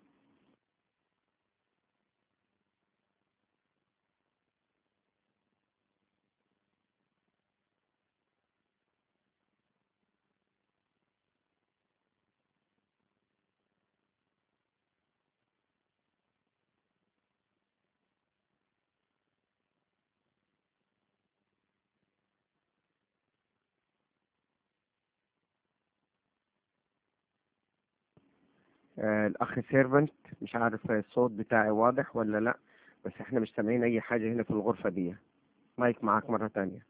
Speaker 5: آه، الأخ سيرفنت مش عارف الصوت بتاعي واضح ولا لأ بس احنا مش سامعين أي حاجة هنا في الغرفة دي مايك معك مرة تانية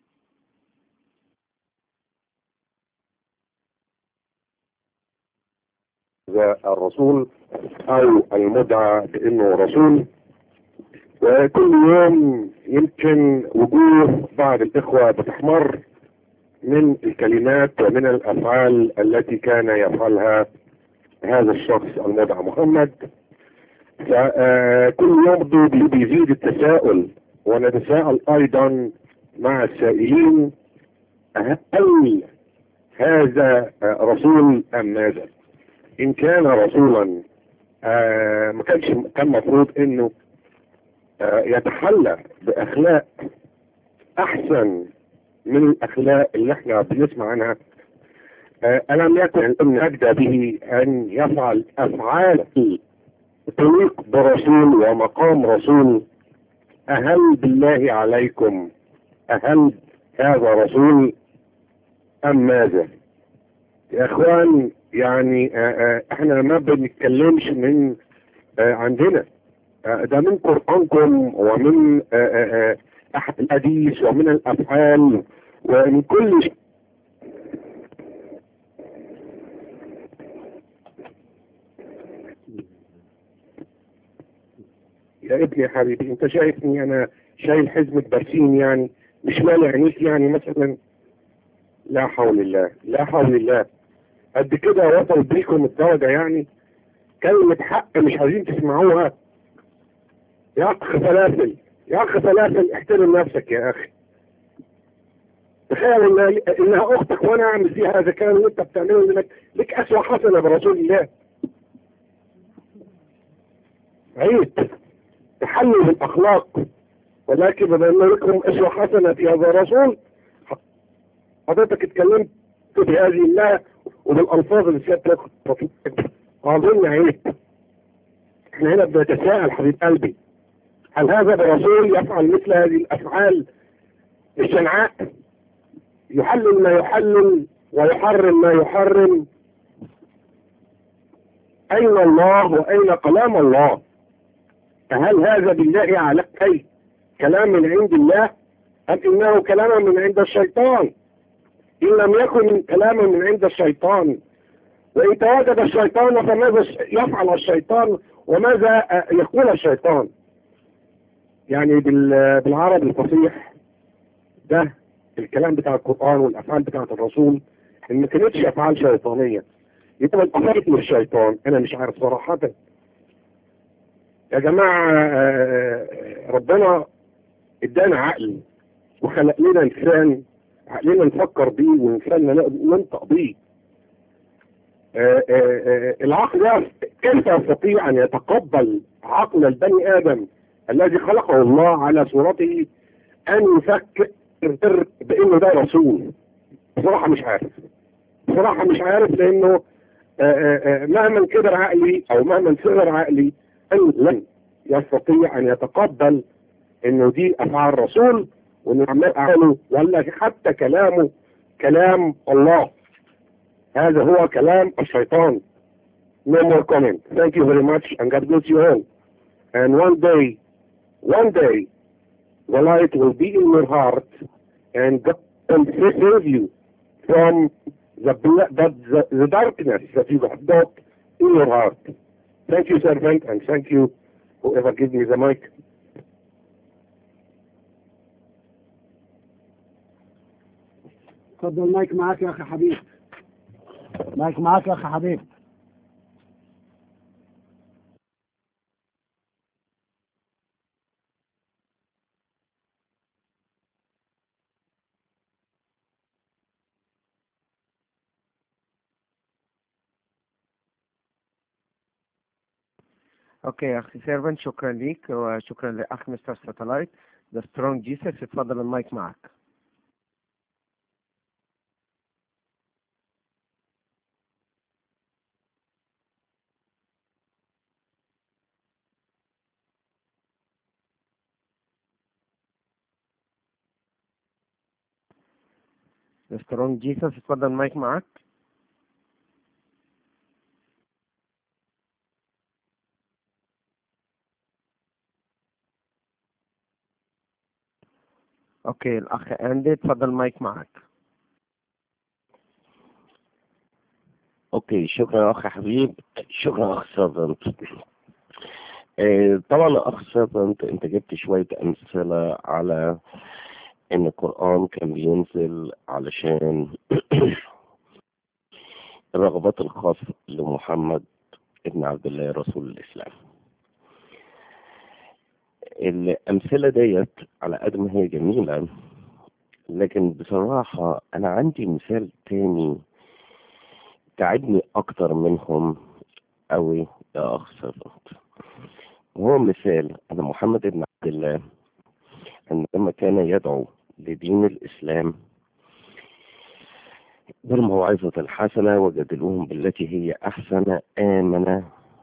Speaker 4: الرسول او المدعى بانه رسول وكل يوم يمكن وجوه بعض الاخوة بتحمر من الكلمات ومن الافعال التي كان يفعلها هذا الشخص المدعى محمد فكل يوم بي- بيزيد التساؤل ونتساءل ايضا مع السائلين هل هذا رسول ام ماذا ان كان رسولا آه ما كانش كان مفروض انه آه يتحلى باخلاق احسن من الاخلاق اللي احنا بنسمع عنها آه الم يكن ان اجدى به ان يفعل افعال تليق برسول ومقام رسول اهل بالله عليكم اهل هذا رسول ام ماذا يا اخوان يعني آه، آه، احنا ما بنتكلمش من آه، عندنا آه، ده من قرآنكم ومن آه، آه، آه، أحد الحديث ومن الأفعال ومن كل شيء يا ابني يا حبيبي انت شايفني انا شايل حزمة برسيم يعني مش مالي عينيك يعني مثلا لا حول الله لا حول الله
Speaker 7: قد كده وصل بيكم الدرجة يعني كلمة حق مش عايزين تسمعوها يا أخ فلافل يا أخ فلافل احترم نفسك يا أخي تخيل إنها, إنها أختك وأنا أعمل فيها هذا الكلام اللي أنت بتعمله لك لك أسوأ حسنة برسول الله عيب تحلل بالأخلاق ولكن بما أن لكم أسوأ حسنة في هذا الرسول حضرتك اتكلمت بهذه الله وبالألفاظ اللي سيادتك أظن عيب احنا هنا بنتساءل حبيب قلبي هل هذا برسول يفعل مثل هذه الأفعال الشنعاء يحلل ما يحلل ويحرم ما يحرم أين الله وأين كلام الله فهل هذا بالله على أي كلام من عند الله أم إنه كلام من عند الشيطان إن لم يكن كلاما من عند الشيطان وإن تواجد الشيطان فماذا يفعل الشيطان وماذا يقول الشيطان يعني بالعربي الفصيح ده الكلام بتاع القرآن والأفعال بتاعة الرسول إن ما كانتش أفعال شيطانية يبقى الأفعال من الشيطان أنا مش عارف صراحة يا جماعة ربنا ادانا عقل وخلق لنا إنسان عقلنا نفكر بيه وإنسان ننطق بيه العقل ده كيف يستطيع أن يتقبل عقل البني آدم الذي خلقه الله على صورته أن يفكر بأنه ده رسول بصراحة مش عارف بصراحة مش عارف لأنه مهما كبر عقلي أو مهما صغر عقلي أن لن يستطيع أن يتقبل أنه دي أفعال رسول وأنه عمال أعمله ولا حتى كلامه كلام الله هذا هو كلام الشيطان no more comment thank you very much and God bless you all and one day one day the light will be in your heart and God will save you from the, the, the, the darkness that you have got in your heart thank you servant and thank you whoever gives me the mic
Speaker 2: اتفضل المايك معاك يا اخي حبيب مايك معاك يا اخي حبيب
Speaker 5: اوكي يا اخي سيرفنت شكرا ليك وشكرا لاخ مستر ساتلايت ذا سترونج جيسس اتفضل المايك معك ذا سترونج جيسس اتفضل المايك معك اوكي الاخ اندي اتفضل المايك معك
Speaker 8: اوكي شكرا يا اخ حبيب شكرا يا اخ سيرفنت آه، طبعا يا اخ سيرفنت انت جبت شوية امثلة على ان القرآن كان بينزل علشان الرغبات الخاصة لمحمد ابن عبد الله رسول الاسلام الامثلة ديت على قد ما هي جميلة لكن بصراحة انا عندي مثال تاني تعبني اكتر منهم اوي يا اخ سيرفنت وهو مثال ان محمد بن عبد الله عندما كان يدعو لدين الاسلام بالموعظة الحسنة وجادلوهم بالتي هي احسن امن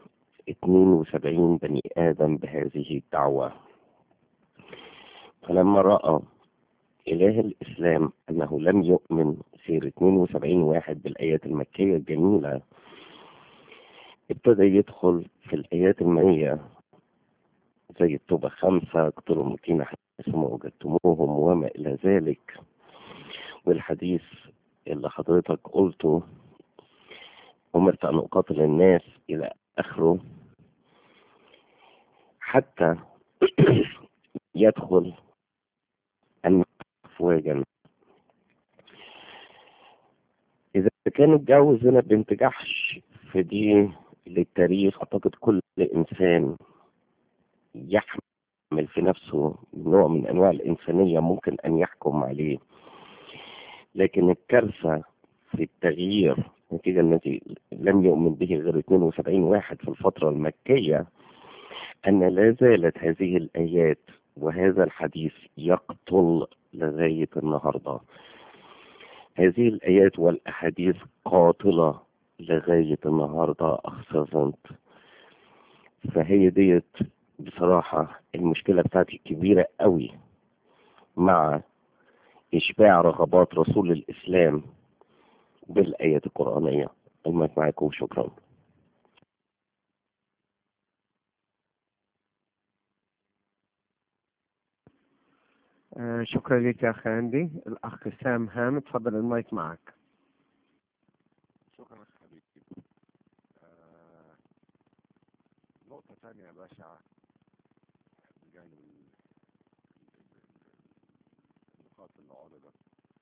Speaker 8: 72 بني ادم بهذه الدعوة فلما رأى إله الإسلام أنه لم يؤمن غير 72 واحد بالآيات المكية الجميلة ابتدى يدخل في الآيات المائية زي التوبة خمسة اقتلوا المكين حيث ما وجدتموهم وما إلى ذلك والحديث اللي حضرتك قلته أمرت أن أقاتل الناس إلى آخره حتى يدخل أن أفواجا إذا كان اتجوز زينب بنت جحش فدي للتاريخ اعتقد كل انسان يحمل في نفسه نوع من انواع الانسانيه ممكن ان يحكم عليه لكن الكارثه في التغيير نتيجه التي لم يؤمن به غير 72 واحد في الفتره المكيه ان لا زالت هذه الايات وهذا الحديث يقتل لغايه النهارده هذه الآيات والأحاديث قاتلة لغاية النهاردة أخ سيرفنت فهي ديت بصراحة المشكلة بتاعتي كبيرة قوي مع إشباع رغبات رسول الإسلام بالآيات القرآنية المايك معاكم شكرا
Speaker 5: آه شكرا لك يا أخي أندي الأخ سام هام تفضل المايك معك
Speaker 7: شكرا حبيبي آه نقطة ثانية يا باشا بجانب ال- ال- ال- النقاط اللي عرضت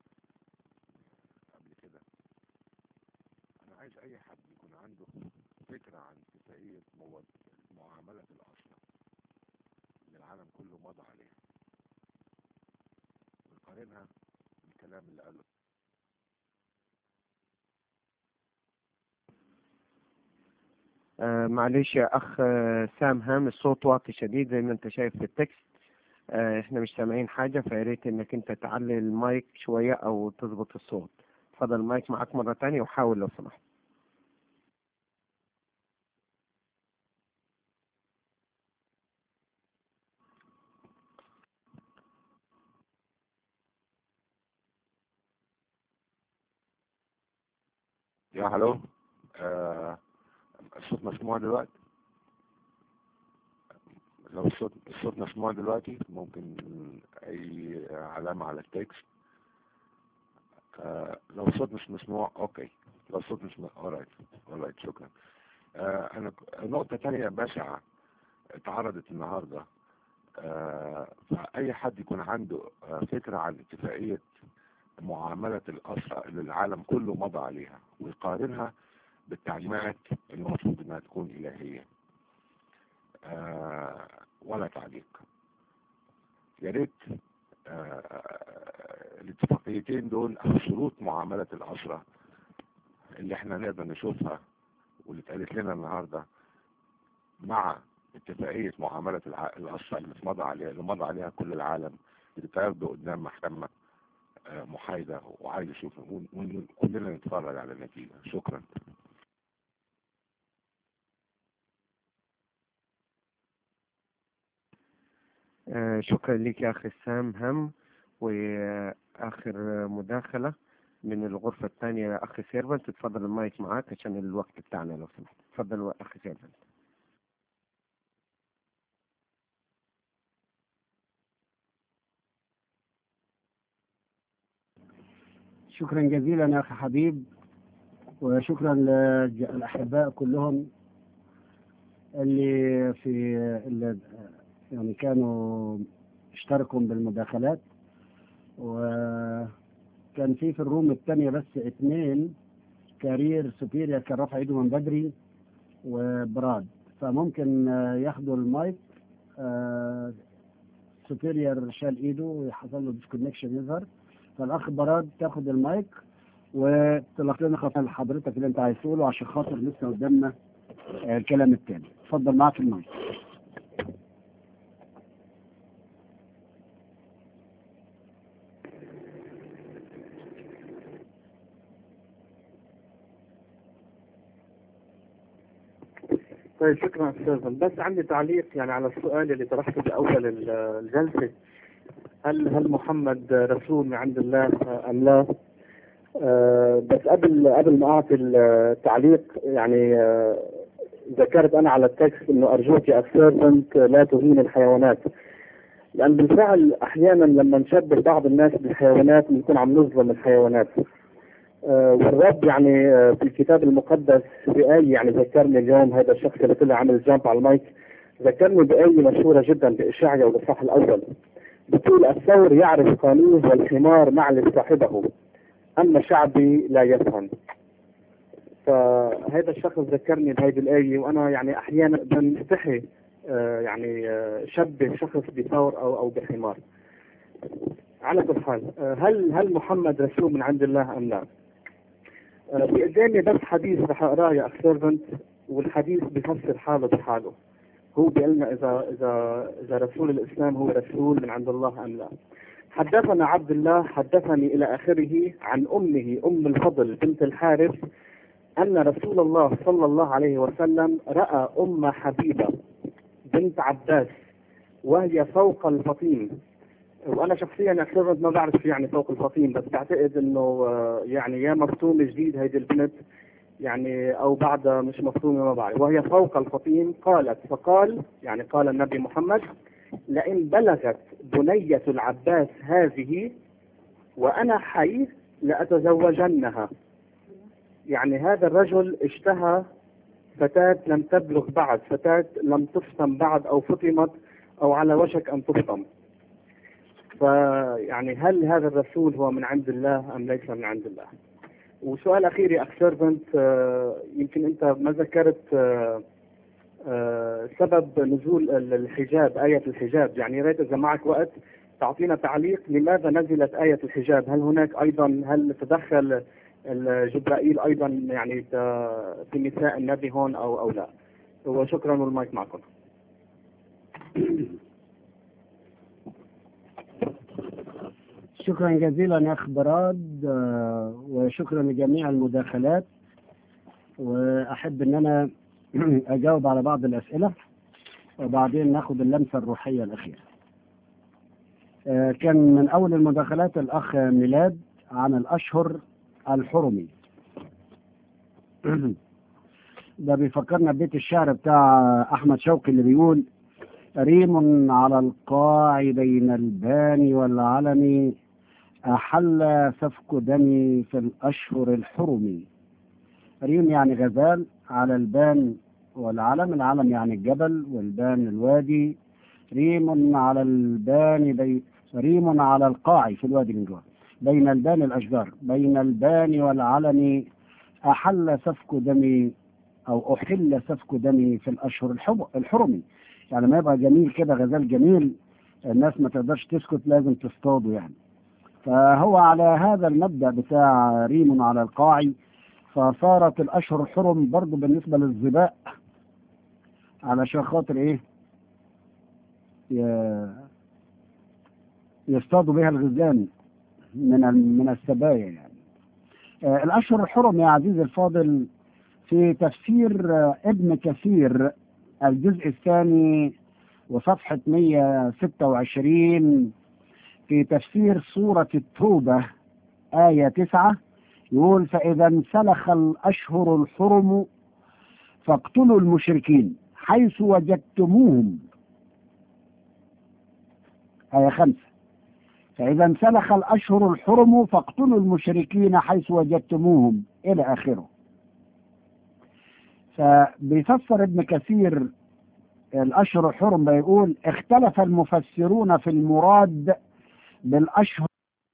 Speaker 7: قبل كده أنا عايز أي حد يكون عنده فكرة عن اتفاقية مو- معاملة الأسرة اللي العالم كله مضى عليها ويقارنها بالكلام اللي قاله
Speaker 5: آه معلش يا أخ آه، سام هام الصوت واطي شديد زي ما أنت شايف في التكست آه إحنا مش سامعين حاجة فياريت إنك أنت تعلي المايك شوية أو تظبط الصوت اتفضل المايك معاك مرة تانية وحاول لو سمحت
Speaker 7: يا هلو آه الصوت مسموع دلوقتي لو الصوت الصوت مسموع دلوقتي ممكن اي علامة على التكست آه لو الصوت مش مسموع اوكي لو الصوت مش مسموع alright alright شكرا آه انا نقطة تانية بشعة اتعرضت النهاردة آه فأي حد يكون عنده آه فكرة عن اتفاقية معاملة الأسرى اللي العالم كله مضى عليها ويقارنها بالتعليمات اللي المفروض انها تكون إلهية آه ولا تعليق يا ريت آه الاتفاقيتين دول أو شروط معاملة الأسرى اللي احنا نقدر نشوفها واللي اتقالت لنا النهارده مع اتفاقية معاملة الع- الأسرى اللي مضى عليها اللي مضى عليها كل العالم بتتعرض قدام محكمة آه، محايدة وعايز اشوف ون- ون- كلنا نتفرج على النتيجة شكرا
Speaker 5: آه شكرا لك يا أخي سام هم وآخر مداخلة من الغرفة الثانية يا أخي سيرفنت تفضل المايك معاك عشان الوقت بتاعنا لو سمحت تفضل يا أخي سيرفنت
Speaker 2: شكرا جزيلا يا أخي حبيب وشكرا للأحباء كلهم اللي في اللي يعني كانوا اشتركوا بالمداخلات وكان في في الروم الثانية بس اثنين كارير سوبيريا كان رافع ايده من بدري وبراد فممكن آه، ياخدوا المايك آه، سوبيريور شال ايده وحصل له ديسكونكشن يظهر فالاخ براد تاخد المايك وتلقي لنا خاطر حضرتك اللي انت عايز تقوله عشان خاطر لسه قدامنا آه، الكلام التاني اتفضل معاك المايك
Speaker 3: طيب شكرا استاذ بس عندي تعليق يعني على السؤال اللي طرحته باول ال- الجلسه هل هل محمد رسول من عند الله ام لا؟ آه، بس قبل قبل ما اعطي التعليق يعني آه، ذكرت انا على التكست انه ارجوك يا سيرفنت لا تهين الحيوانات لان بالفعل احيانا لما نشبه بعض الناس بالحيوانات بنكون عم نظلم الحيوانات آه، والرب يعني آه، في الكتاب المقدس بآية يعني ذكرني اليوم هذا الشخص اللي طلع عمل جامب على المايك ذكرني بآية مشهورة جدا بإشعيا والإصحاح الأول بتقول الثور يعرف قانونه والحمار معلف صاحبه أما شعبي لا يفهم فهذا الشخص ذكرني بهذه الآية وأنا يعني أحيانا بنستحي آه، يعني آه، شبه شخص بثور أو أو بحمار على كل حال آه، هل هل محمد رسول من عند الله أم لا؟ آه، في قدامي بس حديث رح أقراه يا أخ سيرفنت والحديث بفسر حاله بحاله هو بيقول لنا إذا إذا إذا رسول الإسلام هو رسول من عند الله أم لا حدثنا عبد الله حدثني إلى آخره عن أمه أم الفضل بنت الحارث أن رسول الله صلى الله عليه وسلم رأى أم حبيبة بنت عباس وهي فوق الفطيم وانا شخصيا اعتبرت ما بعرف شو يعني فوق الفطيم بس بعتقد انه آه، يعني يا مفطوم جديد هيدي البنت يعني او بعد مش مفطومه ما بعرف وهي فوق الفطيم قالت فقال يعني قال النبي محمد لئن بلغت بنية العباس هذه وانا حي لاتزوجنها يعني هذا الرجل اشتهى فتاة لم تبلغ بعد فتاة لم تفطم بعد او فطمت او على وشك ان تفطم فيعني هل هذا الرسول هو من عند الله ام ليس من عند الله؟ وسؤال اخير يا اخ سيرفنت يمكن انت ما ذكرت آه، آه، سبب نزول ال- الحجاب آية الحجاب يعني يا ريت إذا معك وقت تعطينا تعليق لماذا نزلت آية الحجاب هل هناك أيضا هل تدخل ال- جبرائيل أيضا يعني ت- في نساء النبي هون أو أو لا وشكرا والمايك معكم
Speaker 2: شكرا جزيلا يا اخ براد آه، وشكرا لجميع المداخلات واحب ان انا اجاوب على بعض الاسئله وبعدين ناخد اللمسه الروحيه الاخيره. آه، كان من اول المداخلات الاخ ميلاد عن الاشهر الحرمي. ده بيفكرنا ببيت الشعر بتاع احمد شوقي اللي بيقول ريم على القاع بين البان والعلم أحل سفك دمي في الأشهر الحرم ريم يعني غزال على البان والعلم العلم يعني الجبل والبان الوادي ريم على البان بي ريم على القاع في الوادي من جوه بين البان الأشجار بين البان والعلم أحل سفك دمي أو أحل سفك دمي في الأشهر الحب- الحرم يعني ما يبقى جميل كده غزال جميل الناس ما تقدرش تسكت لازم تصطاده يعني فهو على هذا المبدأ بتاع ريم على القاع فصارت الأشهر الحرم برضه بالنسبة للظباء علشان خاطر إيه ي- يصطادوا بها الغزلان من ال- من السبايا يعني آه، الأشهر الحرم يا عزيزي الفاضل في تفسير آه، ابن كثير الجزء الثاني وصفحة 126 في تفسير سورة التوبة آية تسعة يقول فإذا انسلخ الأشهر الحرم فاقتلوا المشركين حيث وجدتموهم آية خمسة فإذا انسلخ الأشهر الحرم فاقتلوا المشركين حيث وجدتموهم إلى آخره فبيفسر ابن كثير الأشهر الحرم بيقول اختلف المفسرون في المراد بالأشهر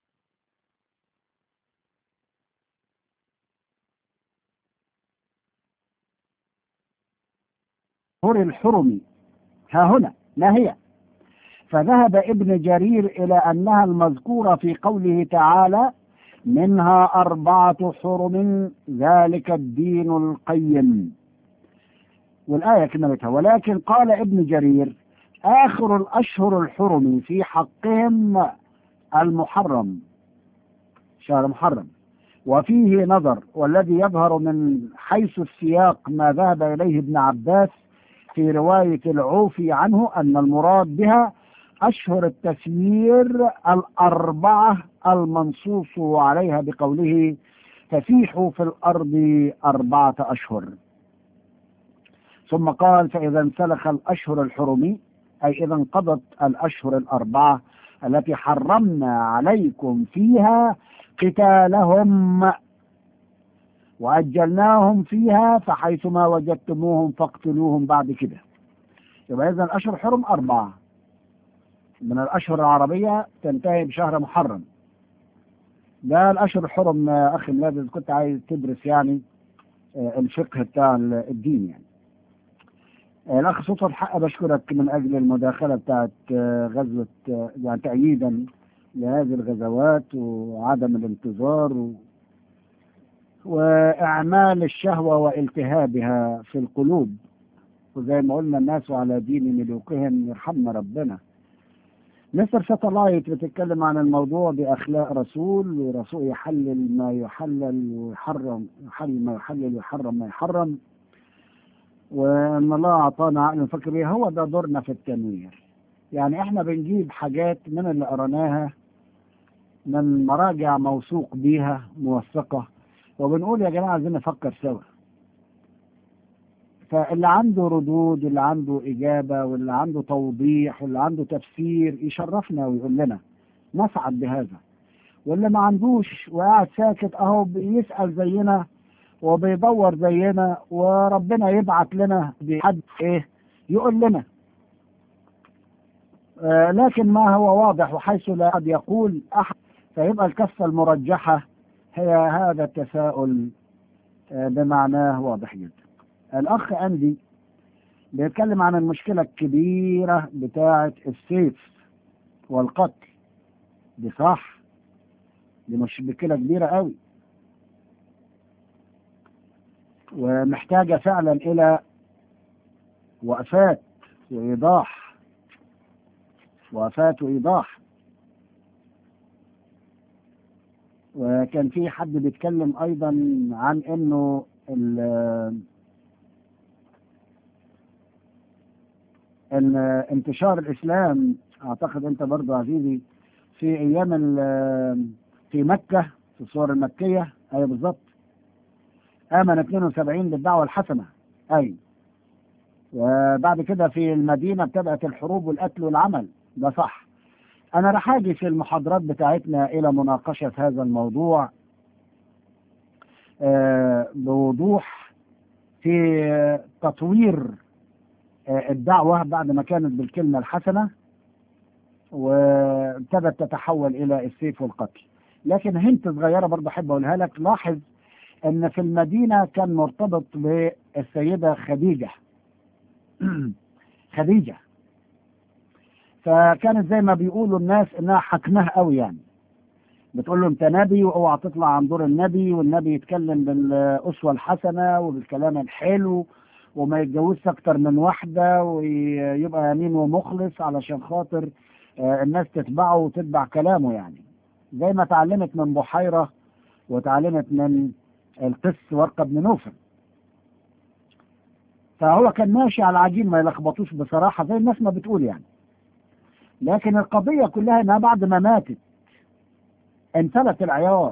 Speaker 2: الحرم ها هنا ما هي فذهب ابن جرير إلى أنها المذكورة في قوله تعالى منها أربعة حرم ذلك الدين القيم والآية كملتها ولكن قال ابن جرير آخر الأشهر الحرم في حقهم المحرم شهر محرم وفيه نظر والذي يظهر من حيث السياق ما ذهب إليه ابن عباس في رواية العوفي عنه أن المراد بها أشهر التسيير الأربعة المنصوص عليها بقوله فسيحوا في الأرض أربعة أشهر ثم قال فإذا انسلخ الأشهر الحرم أي إذا انقضت الأشهر الأربعة التي حرمنا عليكم فيها قتالهم وأجلناهم فيها فحيثما وجدتموهم فاقتلوهم بعد كده يبقى إذا الأشهر الحرم أربعة من الأشهر العربية تنتهي بشهر محرم ده الأشهر الحرم يا أخي ميلاد إذا كنت عايز تدرس يعني آه، الفقه بتاع ال- الدين يعني آه، الأخ صوت الحق بشكرك من أجل المداخلة بتاعت آه، غزوة آه، يعني تأييدا لهذه الغزوات وعدم الانتظار و... وإعمال الشهوة والتهابها في القلوب وزي ما قلنا الناس على دين ملوكهم يرحمنا ربنا مستر ساتلايت بتتكلم عن الموضوع بأخلاق رسول ورسول يحلل ما يحلل ويحرم يحلل ما يحلل ويحرم ما يحرم وان الله اعطانا عقل نفكر بيه هو ده دورنا في التنوير يعني احنا بنجيب حاجات من اللي قرناها من مراجع موثوق بيها موثقة وبنقول يا جماعة عايزين نفكر سوا فاللي عنده ردود واللي عنده إجابة واللي عنده توضيح واللي عنده تفسير يشرفنا ويقول لنا نسعد بهذا واللي ما عندوش وقاعد ساكت اهو بيسأل زينا وبيدور زينا وربنا يبعت لنا بحد ايه يقول لنا آه لكن ما هو واضح وحيث لا قد يقول احد فيبقى الكفة المرجحة هي هذا التساؤل آه بمعناه واضح جدا الاخ اندي بيتكلم عن المشكلة الكبيرة بتاعة السيف والقتل دي صح دي مشكلة كبيرة قوي ومحتاجة فعلا إلى وقفات وإيضاح وقفات وإيضاح وكان في حد بيتكلم أيضا عن إنه ال- ان انتشار الاسلام اعتقد انت برضو عزيزي في ايام ال- في مكه في الصور المكيه ايوه بالظبط امن 72 بالدعوه الحسنه اي وبعد كده في المدينه ابتدات الحروب والقتل والعمل ده صح انا رح اجي في المحاضرات بتاعتنا الى مناقشه هذا الموضوع آه، بوضوح في تطوير آه، الدعوة بعد ما كانت بالكلمة الحسنة وابتدت تتحول إلى السيف والقتل لكن هنت صغيرة برضه أحب أقولها لك لاحظ أن في المدينة كان مرتبط بالسيدة خديجة خديجة فكانت زي ما بيقولوا الناس انها حكمها قوي يعني بتقول له انت نبي واوعى تطلع عن دور النبي والنبي يتكلم بالاسوه الحسنه وبالكلام الحلو وما يتجوزش اكتر من واحده ويبقى امين ومخلص علشان خاطر آه، الناس تتبعه وتتبع كلامه يعني زي ما اتعلمت من بحيره واتعلمت من القس ورقه بن نوفل فهو كان ماشي على العجين ما يلخبطوش بصراحه زي الناس ما بتقول يعني لكن القضيه كلها انها بعد ما ماتت انفلت العيار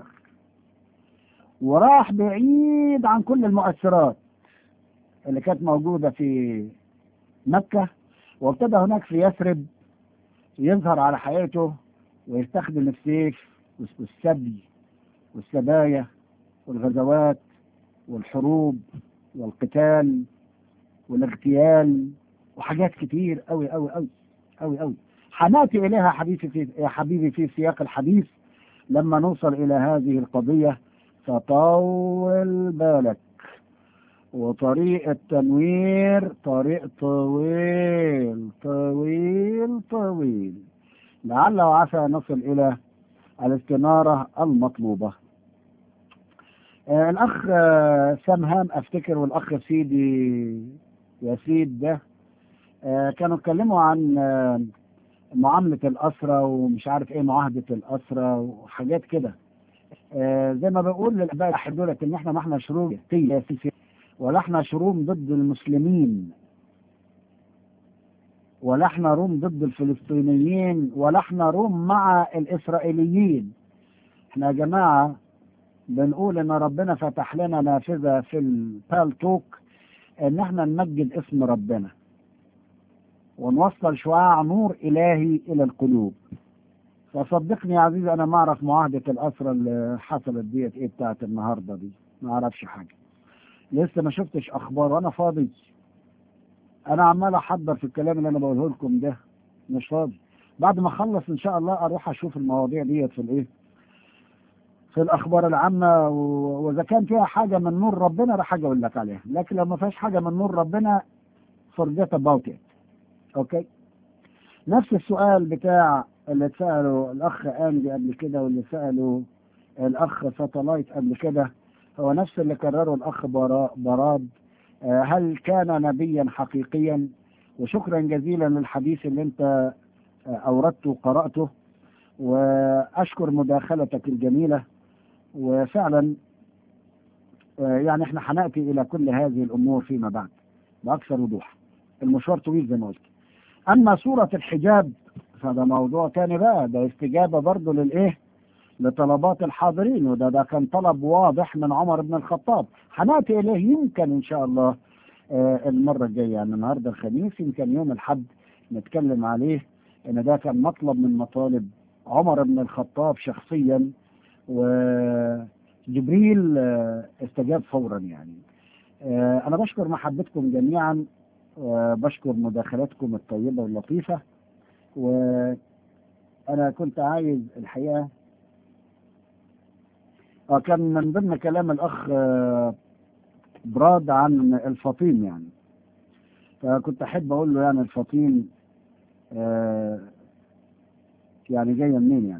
Speaker 2: وراح بعيد عن كل المؤثرات اللي كانت موجودة في مكة وابتدى هناك في يثرب يظهر على حياته ويستخدم السيف والسبي والسبايا والغزوات والحروب والقتال والاغتيال وحاجات كتير قوي قوي قوي قوي قوي حناتي إليها حبيبي في يا حبيبي في سياق الحديث لما نوصل إلى هذه القضية فطول بالك وطريق التنوير طريق طويل طويل طويل لعل وعسى نصل إلى الاستنارة المطلوبة آه الأخ آه سمهام أفتكر والأخ سيدي ياسيد ده آه كانوا اتكلموا عن آه معاملة الأسرة ومش عارف إيه معاهدة الأسرة وحاجات كده آه زي ما بقول للآباء دولت إن إحنا ما إحنا شروط سياسية ولا إحنا شروم ضد المسلمين ولا إحنا روم ضد الفلسطينيين ولا إحنا روم مع الإسرائيليين إحنا يا جماعة بنقول إن ربنا فتح لنا نافذة في البالتوك إن إحنا نمجد اسم ربنا ونوصل شعاع نور إلهي إلى القلوب فصدقني يا عزيزي أنا ما أعرف معاهدة الأسرة اللي حصلت ديت إيه بتاعت النهاردة دي ما أعرفش حاجة لسه ما شفتش أخبار وأنا فاضي أنا عمال أحضر في الكلام اللي أنا بقوله لكم ده مش فاضي بعد ما أخلص إن شاء الله أروح أشوف المواضيع ديت في الإيه في الأخبار العامة و- وإذا كان فيها حاجة من نور ربنا راح أجي أقول لك عليها لكن لو ما فيهاش حاجة من نور ربنا forget about it أوكي نفس السؤال بتاع اللي سأله الأخ أندي قبل كده واللي سأله الأخ ساتلايت قبل كده هو نفس اللي كرره الأخ برا- براد آه، هل كان نبيا حقيقيا وشكرا جزيلا للحديث اللي انت آه، أوردته وقرأته وأشكر مداخلتك الجميلة وفعلا آه، يعني احنا هنأتي إلى كل هذه الأمور فيما بعد بأكثر وضوح المشوار طويل زي ما قلت أما سورة الحجاب فده موضوع تاني بقى ده استجابة برضه للإيه لطلبات الحاضرين وده ده كان طلب واضح من عمر بن الخطاب هنأتي إليه يمكن إن شاء الله آه، المرة الجاية يعني النهاردة الخميس يمكن يوم الحد نتكلم عليه إن ده كان مطلب من مطالب عمر بن الخطاب شخصيا وجبريل آه، استجاب فورا يعني آه، أنا بشكر محبتكم جميعا وبشكر مداخلاتكم الطيبة واللطيفة وأنا كنت عايز الحقيقة آه، كان من ضمن كلام الأخ آه، براد عن الفطيم يعني فكنت أحب أقول له يعني الفطيم آه، يعني جاية منين يعني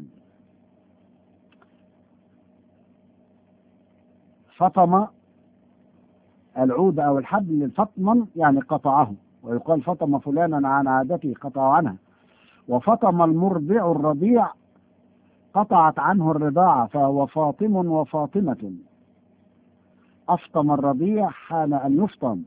Speaker 2: فطم العود أو الحبل فطما يعني قطعه ويقال فطم فلانا عن عادته قطع عنها وفطم المرضع الرضيع قطعت عنه الرضاعة فهو فاطم وفاطمة أفطم الرضيع حان أن يفطم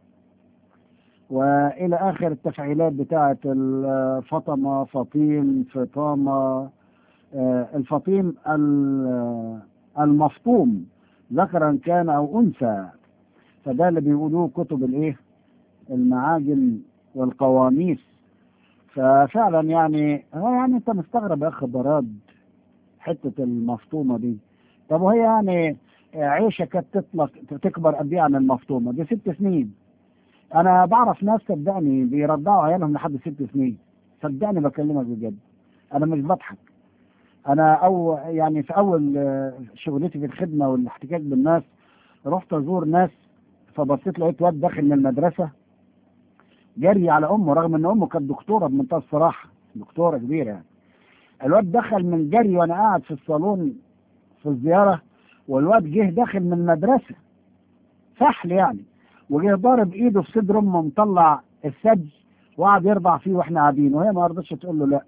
Speaker 2: وإلى آخر التفعيلات بتاعة الفطمة فطيم فطامة آه، الفطيم ال- المفطوم ذكرا كان أو أنثى فده اللي بيقولوه كتب الإيه المعاجم والقواميس ففعلا يعني هو يعني أنت مستغرب يا أخ براد حتة المفطومة دي طب وهي يعني عيشة كانت تطلق تكبر قد إيه عن المفطومة دي ست سنين أنا بعرف ناس صدقني بيرضعوا عيالهم لحد ست سنين صدقني بكلمك بجد أنا مش بضحك أنا أو يعني في أول آه، شغلتي في الخدمة والاحتكاك بالناس رحت أزور ناس فبصيت لقيت واد داخل من المدرسة جري على أمه رغم إن أمه كانت دكتورة بمنتهى الصراحة دكتورة كبيرة يعني الواد دخل من جري وأنا قاعد في الصالون في الزيارة والواد جه داخل من المدرسة فحل يعني وجه ضارب ايده في صدر امه مطلع الثلج وقعد يرضع فيه واحنا قاعدين وهي ما رضتش تقول له لا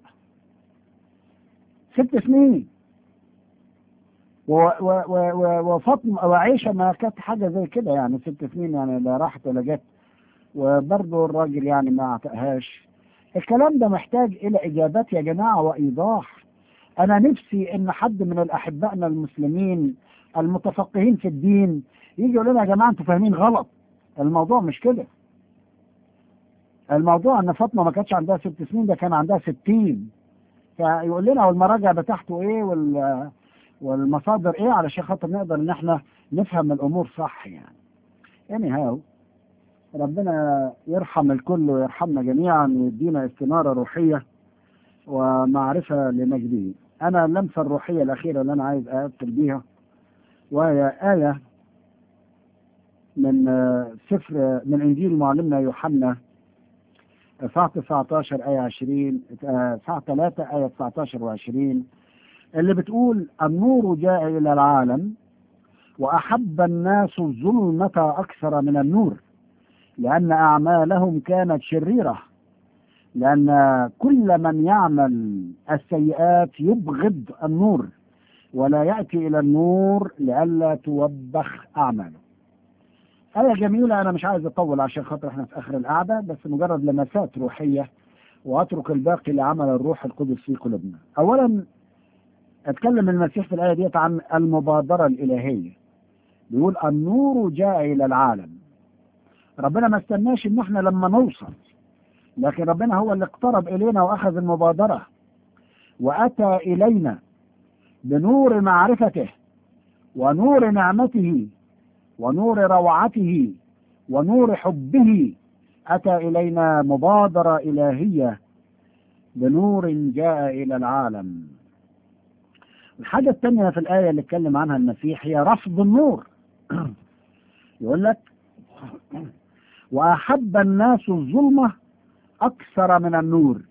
Speaker 2: ست سنين و- و- و- و- وفاطمه وعيشه ما كانت حاجه زي كده يعني ست سنين يعني لا راحت ولا جت وبرضه الراجل يعني ما اعتقهاش الكلام ده محتاج الى اجابات يا جماعه وايضاح انا نفسي ان حد من الاحبائنا المسلمين المتفقهين في الدين يجي يقول لنا يا جماعه انتوا فاهمين غلط الموضوع مش كده الموضوع ان فاطمه ما كانتش عندها ست سنين ده كان عندها ستين فيقول لنا والمراجع بتاعته ايه وال والمصادر ايه علشان خاطر نقدر ان احنا نفهم الامور صح يعني يعني هاو ربنا يرحم الكل ويرحمنا جميعا ويدينا استنارة روحية ومعرفة لمجده أنا اللمسة الروحية الأخيرة اللي أنا عايز أقفل بيها وهي آية من آه، سفر من إنجيل معلمنا يوحنا صح 19 آية 20 آه، صح 3 آية 19 و20 اللي بتقول النور جاء إلى العالم وأحب الناس الظلمة أكثر من النور لأن أعمالهم كانت شريرة لأن كل من يعمل السيئات يبغض النور ولا يأتي إلى النور لئلا توبخ أعماله آية جميلة أنا مش عايز أطول عشان خاطر إحنا في آخر القعدة بس مجرد لمسات روحية وأترك الباقي لعمل الروح القدس في قلوبنا أولا اتكلم المسيح في الآية ديت عن المبادرة الإلهية بيقول النور جاء إلى العالم ربنا ما استناش إن إحنا لما نوصل لكن ربنا هو اللي اقترب إلينا وأخذ المبادرة وأتى إلينا بنور معرفته ونور نعمته ونور روعته ونور حبه أتى إلينا مبادرة إلهية بنور جاء إلى العالم الحاجة الثانية في الآية اللي اتكلم عنها المسيح هي رفض النور يقول لك وأحب الناس الظلمة أكثر من النور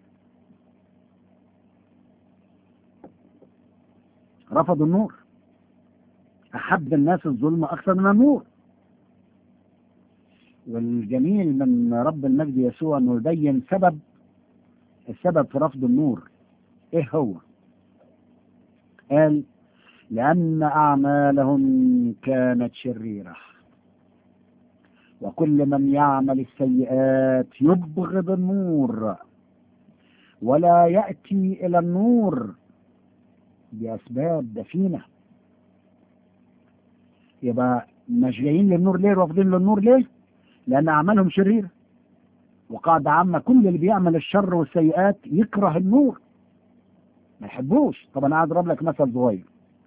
Speaker 2: رفضوا النور أحب الناس الظلمة أكثر من النور والجميل من رب المجد يسوع أنه يبين سبب السبب في رفض النور إيه هو قال لأن أعمالهم كانت شريرة وكل من يعمل السيئات يبغض النور ولا يأتي إلى النور بأسباب دفينة يبقى مش جايين للنور ليه رافضين للنور ليه لأن أعمالهم شريرة وقاعدة عامة كل اللي بيعمل الشر والسيئات يكره النور ما يحبوش طب أنا قاعد أضرب لك مثل صغير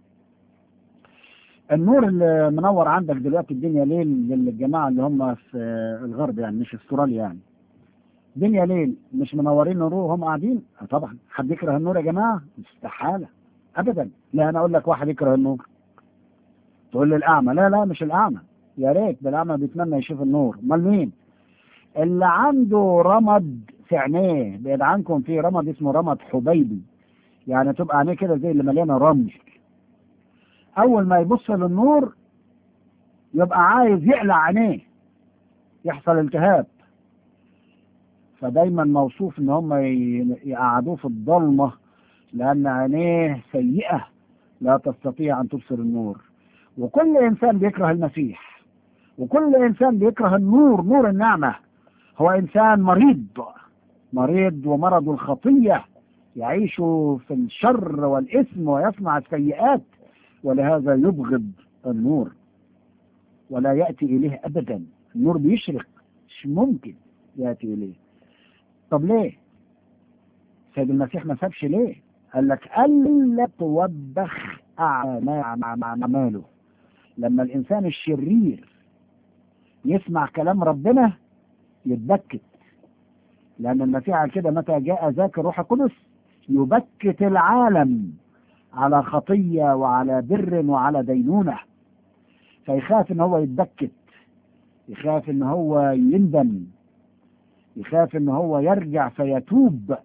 Speaker 2: النور اللي منور عندك دلوقتي الدنيا ليل للجماعة اللي هم في الغرب يعني مش في استراليا يعني دنيا ليل مش منورين نور وهم قاعدين آه طبعا حد يكره النور يا جماعة استحالة أبدا لا أنا أقول لك واحد يكره النور تقول لي الأعمى لا لا مش الأعمى يا ريت ده الأعمى بيتمنى يشوف النور أمال مين اللي عنده رمد في عينيه بعيد عنكم في رمد اسمه رمد حبيبي يعني تبقى عينيه كده زي اللي مليانة رمل أول ما يبص للنور يبقى عايز يقلع عينيه يحصل التهاب فدايما موصوف ان هم يقعدوه في الضلمة لان عينيه سيئة لا تستطيع ان تبصر النور وكل انسان بيكره المسيح وكل انسان بيكره النور نور النعمة هو انسان مريض مريض ومرض الخطية يعيش في الشر والإثم ويصنع السيئات ولهذا يبغض النور ولا يأتي إليه أبدا النور بيشرق مش ممكن يأتي إليه طب ليه سيد المسيح ما سابش ليه قال لك ألا توبخ أعماله لما الإنسان الشرير يسمع كلام ربنا يتبكت لأن المسيح على كده متى جاء ذاك الروح القدس يبكت العالم على خطية وعلى بر وعلى دينونة فيخاف ان هو يتبكت يخاف ان هو يندم يخاف ان هو يرجع فيتوب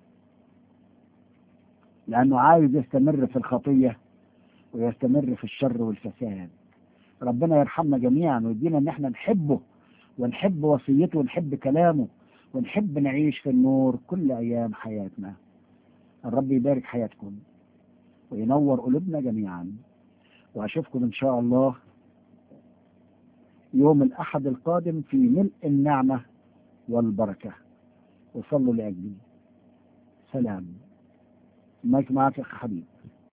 Speaker 2: لانه عايز يستمر في الخطية ويستمر في الشر والفساد ربنا يرحمنا جميعا ويدينا ان احنا نحبه ونحب وصيته ونحب كلامه ونحب نعيش في النور كل ايام حياتنا الرب يبارك حياتكم وينور قلوبنا جميعا واشوفكم ان شاء الله يوم الاحد القادم في ملء النعمه والبركه وصلوا لاجلي سلام مايك معك اخ حبيب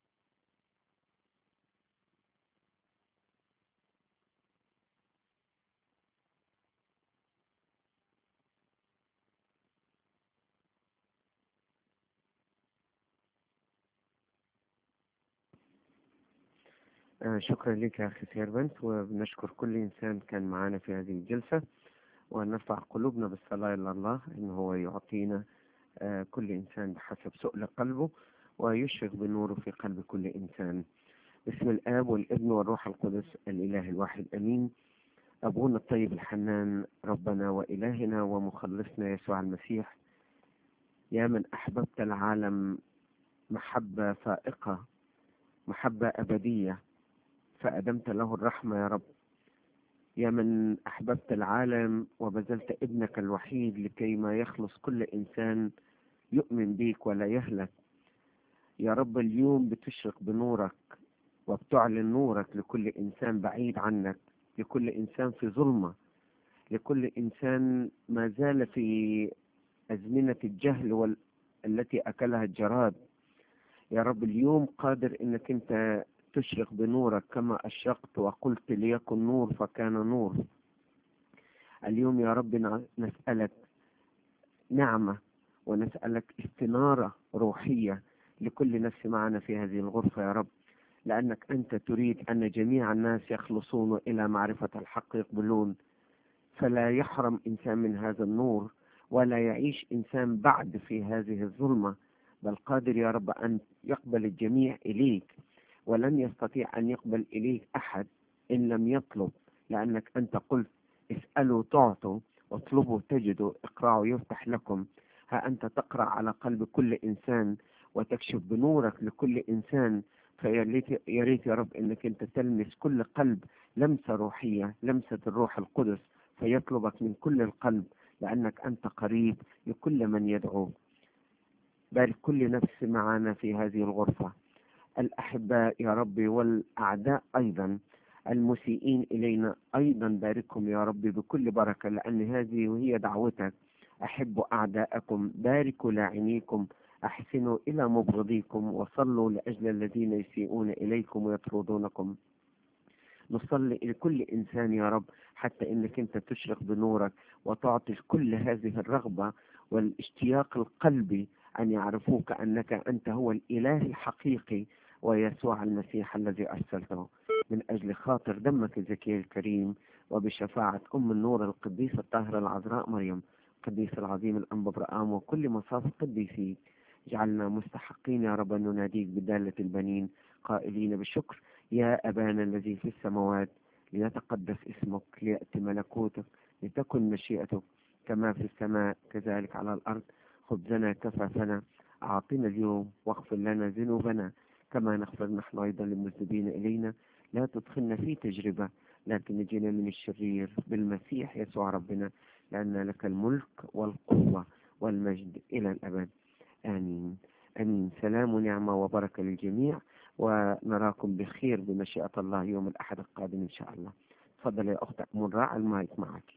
Speaker 5: آه شكرا لك يا أخي سيربنت وبنشكر كل إنسان كان معنا في هذه الجلسة ونرفع قلوبنا بالصلاة إلى الله إن هو يعطينا آه كل إنسان بحسب سؤل قلبه ويشرق بنوره في قلب كل إنسان باسم الآب والابن والروح القدس الإله الواحد أمين أبونا الطيب الحنان ربنا وإلهنا ومخلصنا يسوع المسيح يا من أحببت العالم محبة فائقة محبة أبدية فأدمت له الرحمة يا رب يا من أحببت العالم وبذلت ابنك الوحيد لكي ما يخلص كل إنسان يؤمن بيك ولا يهلك يا رب اليوم بتشرق بنورك وبتعلن نورك لكل إنسان بعيد عنك لكل إنسان في ظلمة لكل إنسان ما زال في أزمنة الجهل وال... التي أكلها الجراد يا رب اليوم قادر انك انت تشرق بنورك كما اشرقت وقلت ليكن نور فكان نور اليوم يا رب نسألك نعمة ونسألك استنارة روحية لكل نفس معنا في هذه الغرفة يا رب لأنك أنت تريد أن جميع الناس يخلصون إلى معرفة الحق يقبلون فلا يحرم إنسان من هذا النور ولا يعيش إنسان بعد في هذه الظلمة بل قادر يا رب أن يقبل الجميع إليك ولن يستطيع أن يقبل إليك أحد إن لم يطلب لأنك أنت قلت اسألوا تعطوا واطلبوا تجدوا اقرأوا يفتح لكم ها أنت تقرأ على قلب كل إنسان وتكشف بنورك لكل إنسان فيا ريت يا ريت يا رب انك انت تلمس كل قلب لمسه روحيه لمسه الروح القدس فيطلبك من كل القلب لانك انت قريب لكل من يدعو بارك كل نفس معنا في هذه الغرفه الاحباء يا ربي والاعداء ايضا المسيئين الينا ايضا باركهم يا ربي بكل بركه لان هذه هي دعوتك احبوا اعداءكم باركوا لاعنيكم أحسنوا إلى مبغضيكم وصلوا لأجل الذين يسيئون إليكم ويطردونكم نصلي لكل إنسان يا رب حتى إنك أنت تشرق بنورك وتعطي كل هذه الرغبة والاشتياق القلبي أن يعرفوك أنك أنت هو الإله الحقيقي ويسوع المسيح الذي أرسلته من أجل خاطر دمك الزكي الكريم وبشفاعة أم النور القديسة الطاهرة العذراء مريم القديس العظيم الأنبا برآم وكل مصاف القديسين اجعلنا مستحقين يا رب أن نناديك بدالة البنين قائلين بالشكر يا أبانا الذي في السماوات ليتقدس اسمك ليأتي ملكوتك لتكن مشيئتك كما في السماء كذلك على الأرض خبزنا كفافنا أعطنا اليوم واغفر لنا ذنوبنا كما نغفر نحن أيضا للمذنبين إلينا لا تدخلنا في تجربة لكن نجينا من الشرير بالمسيح يسوع ربنا لأن لك الملك والقوة والمجد إلى الأبد آمين آمين سلام ونعمة وبركة للجميع ونراكم بخير بمشيئة الله يوم الأحد القادم إن شاء الله تفضل يا أخت منراء المايك معك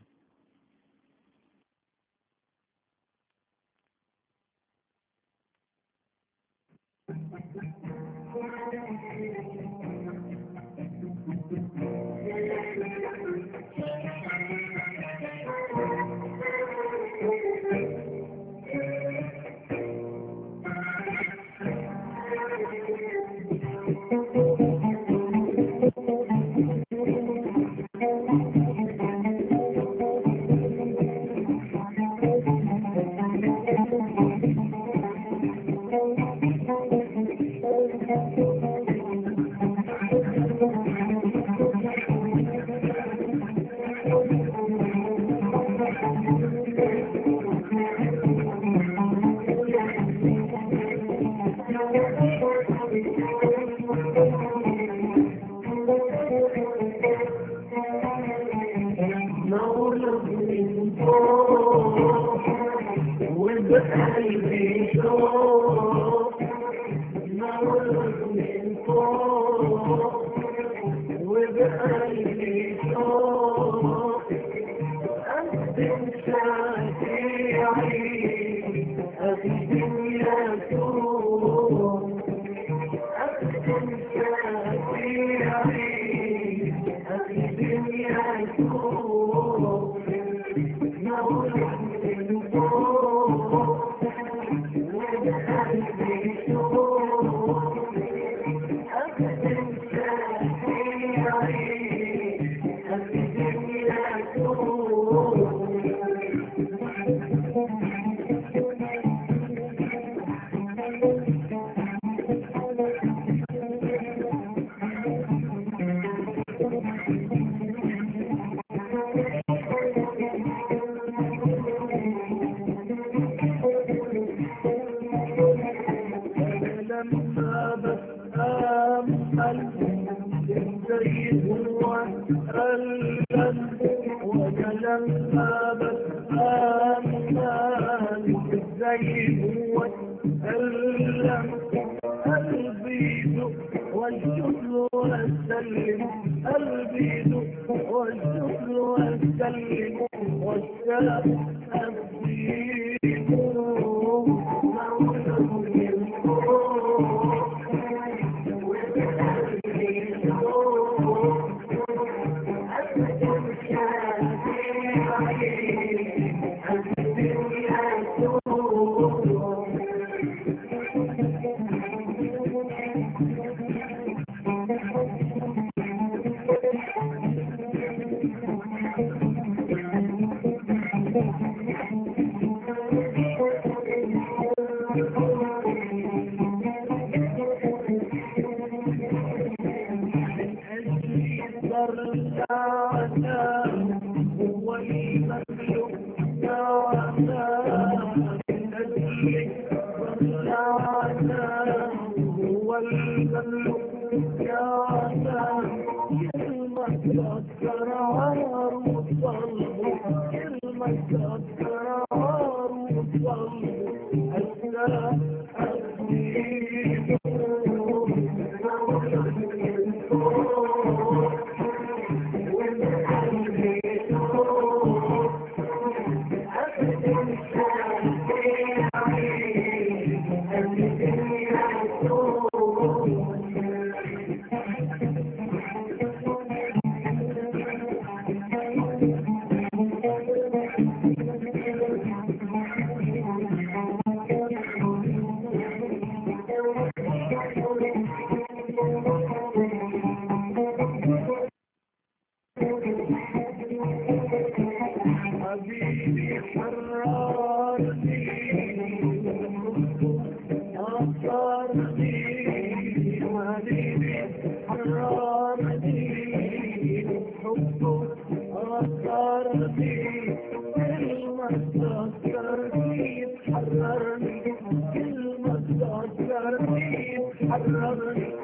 Speaker 9: أسرار وصلب كلمة أسرار وصلب أسرار حبيبي حررني أثرني حبيبي حررني حبه أثرني كلمة أثرني حررني كلمة أثرني حررني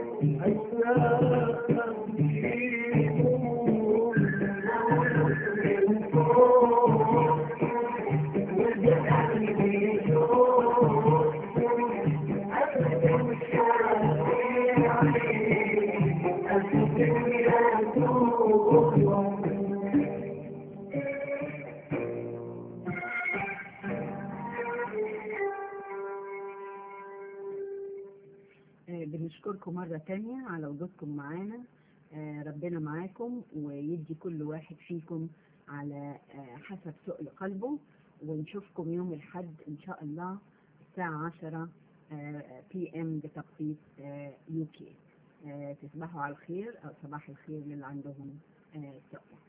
Speaker 1: آه، بنشكركم مرة تانية على وجودكم معانا آه، ربنا معاكم ويدي كل واحد فيكم على آه، حسب سؤل قلبه ونشوفكم يوم الحد إن شاء الله الساعة 10 بي ام بتوقيت يو كي تصبحوا على الخير أو صباح الخير للي عندهم آه، سؤال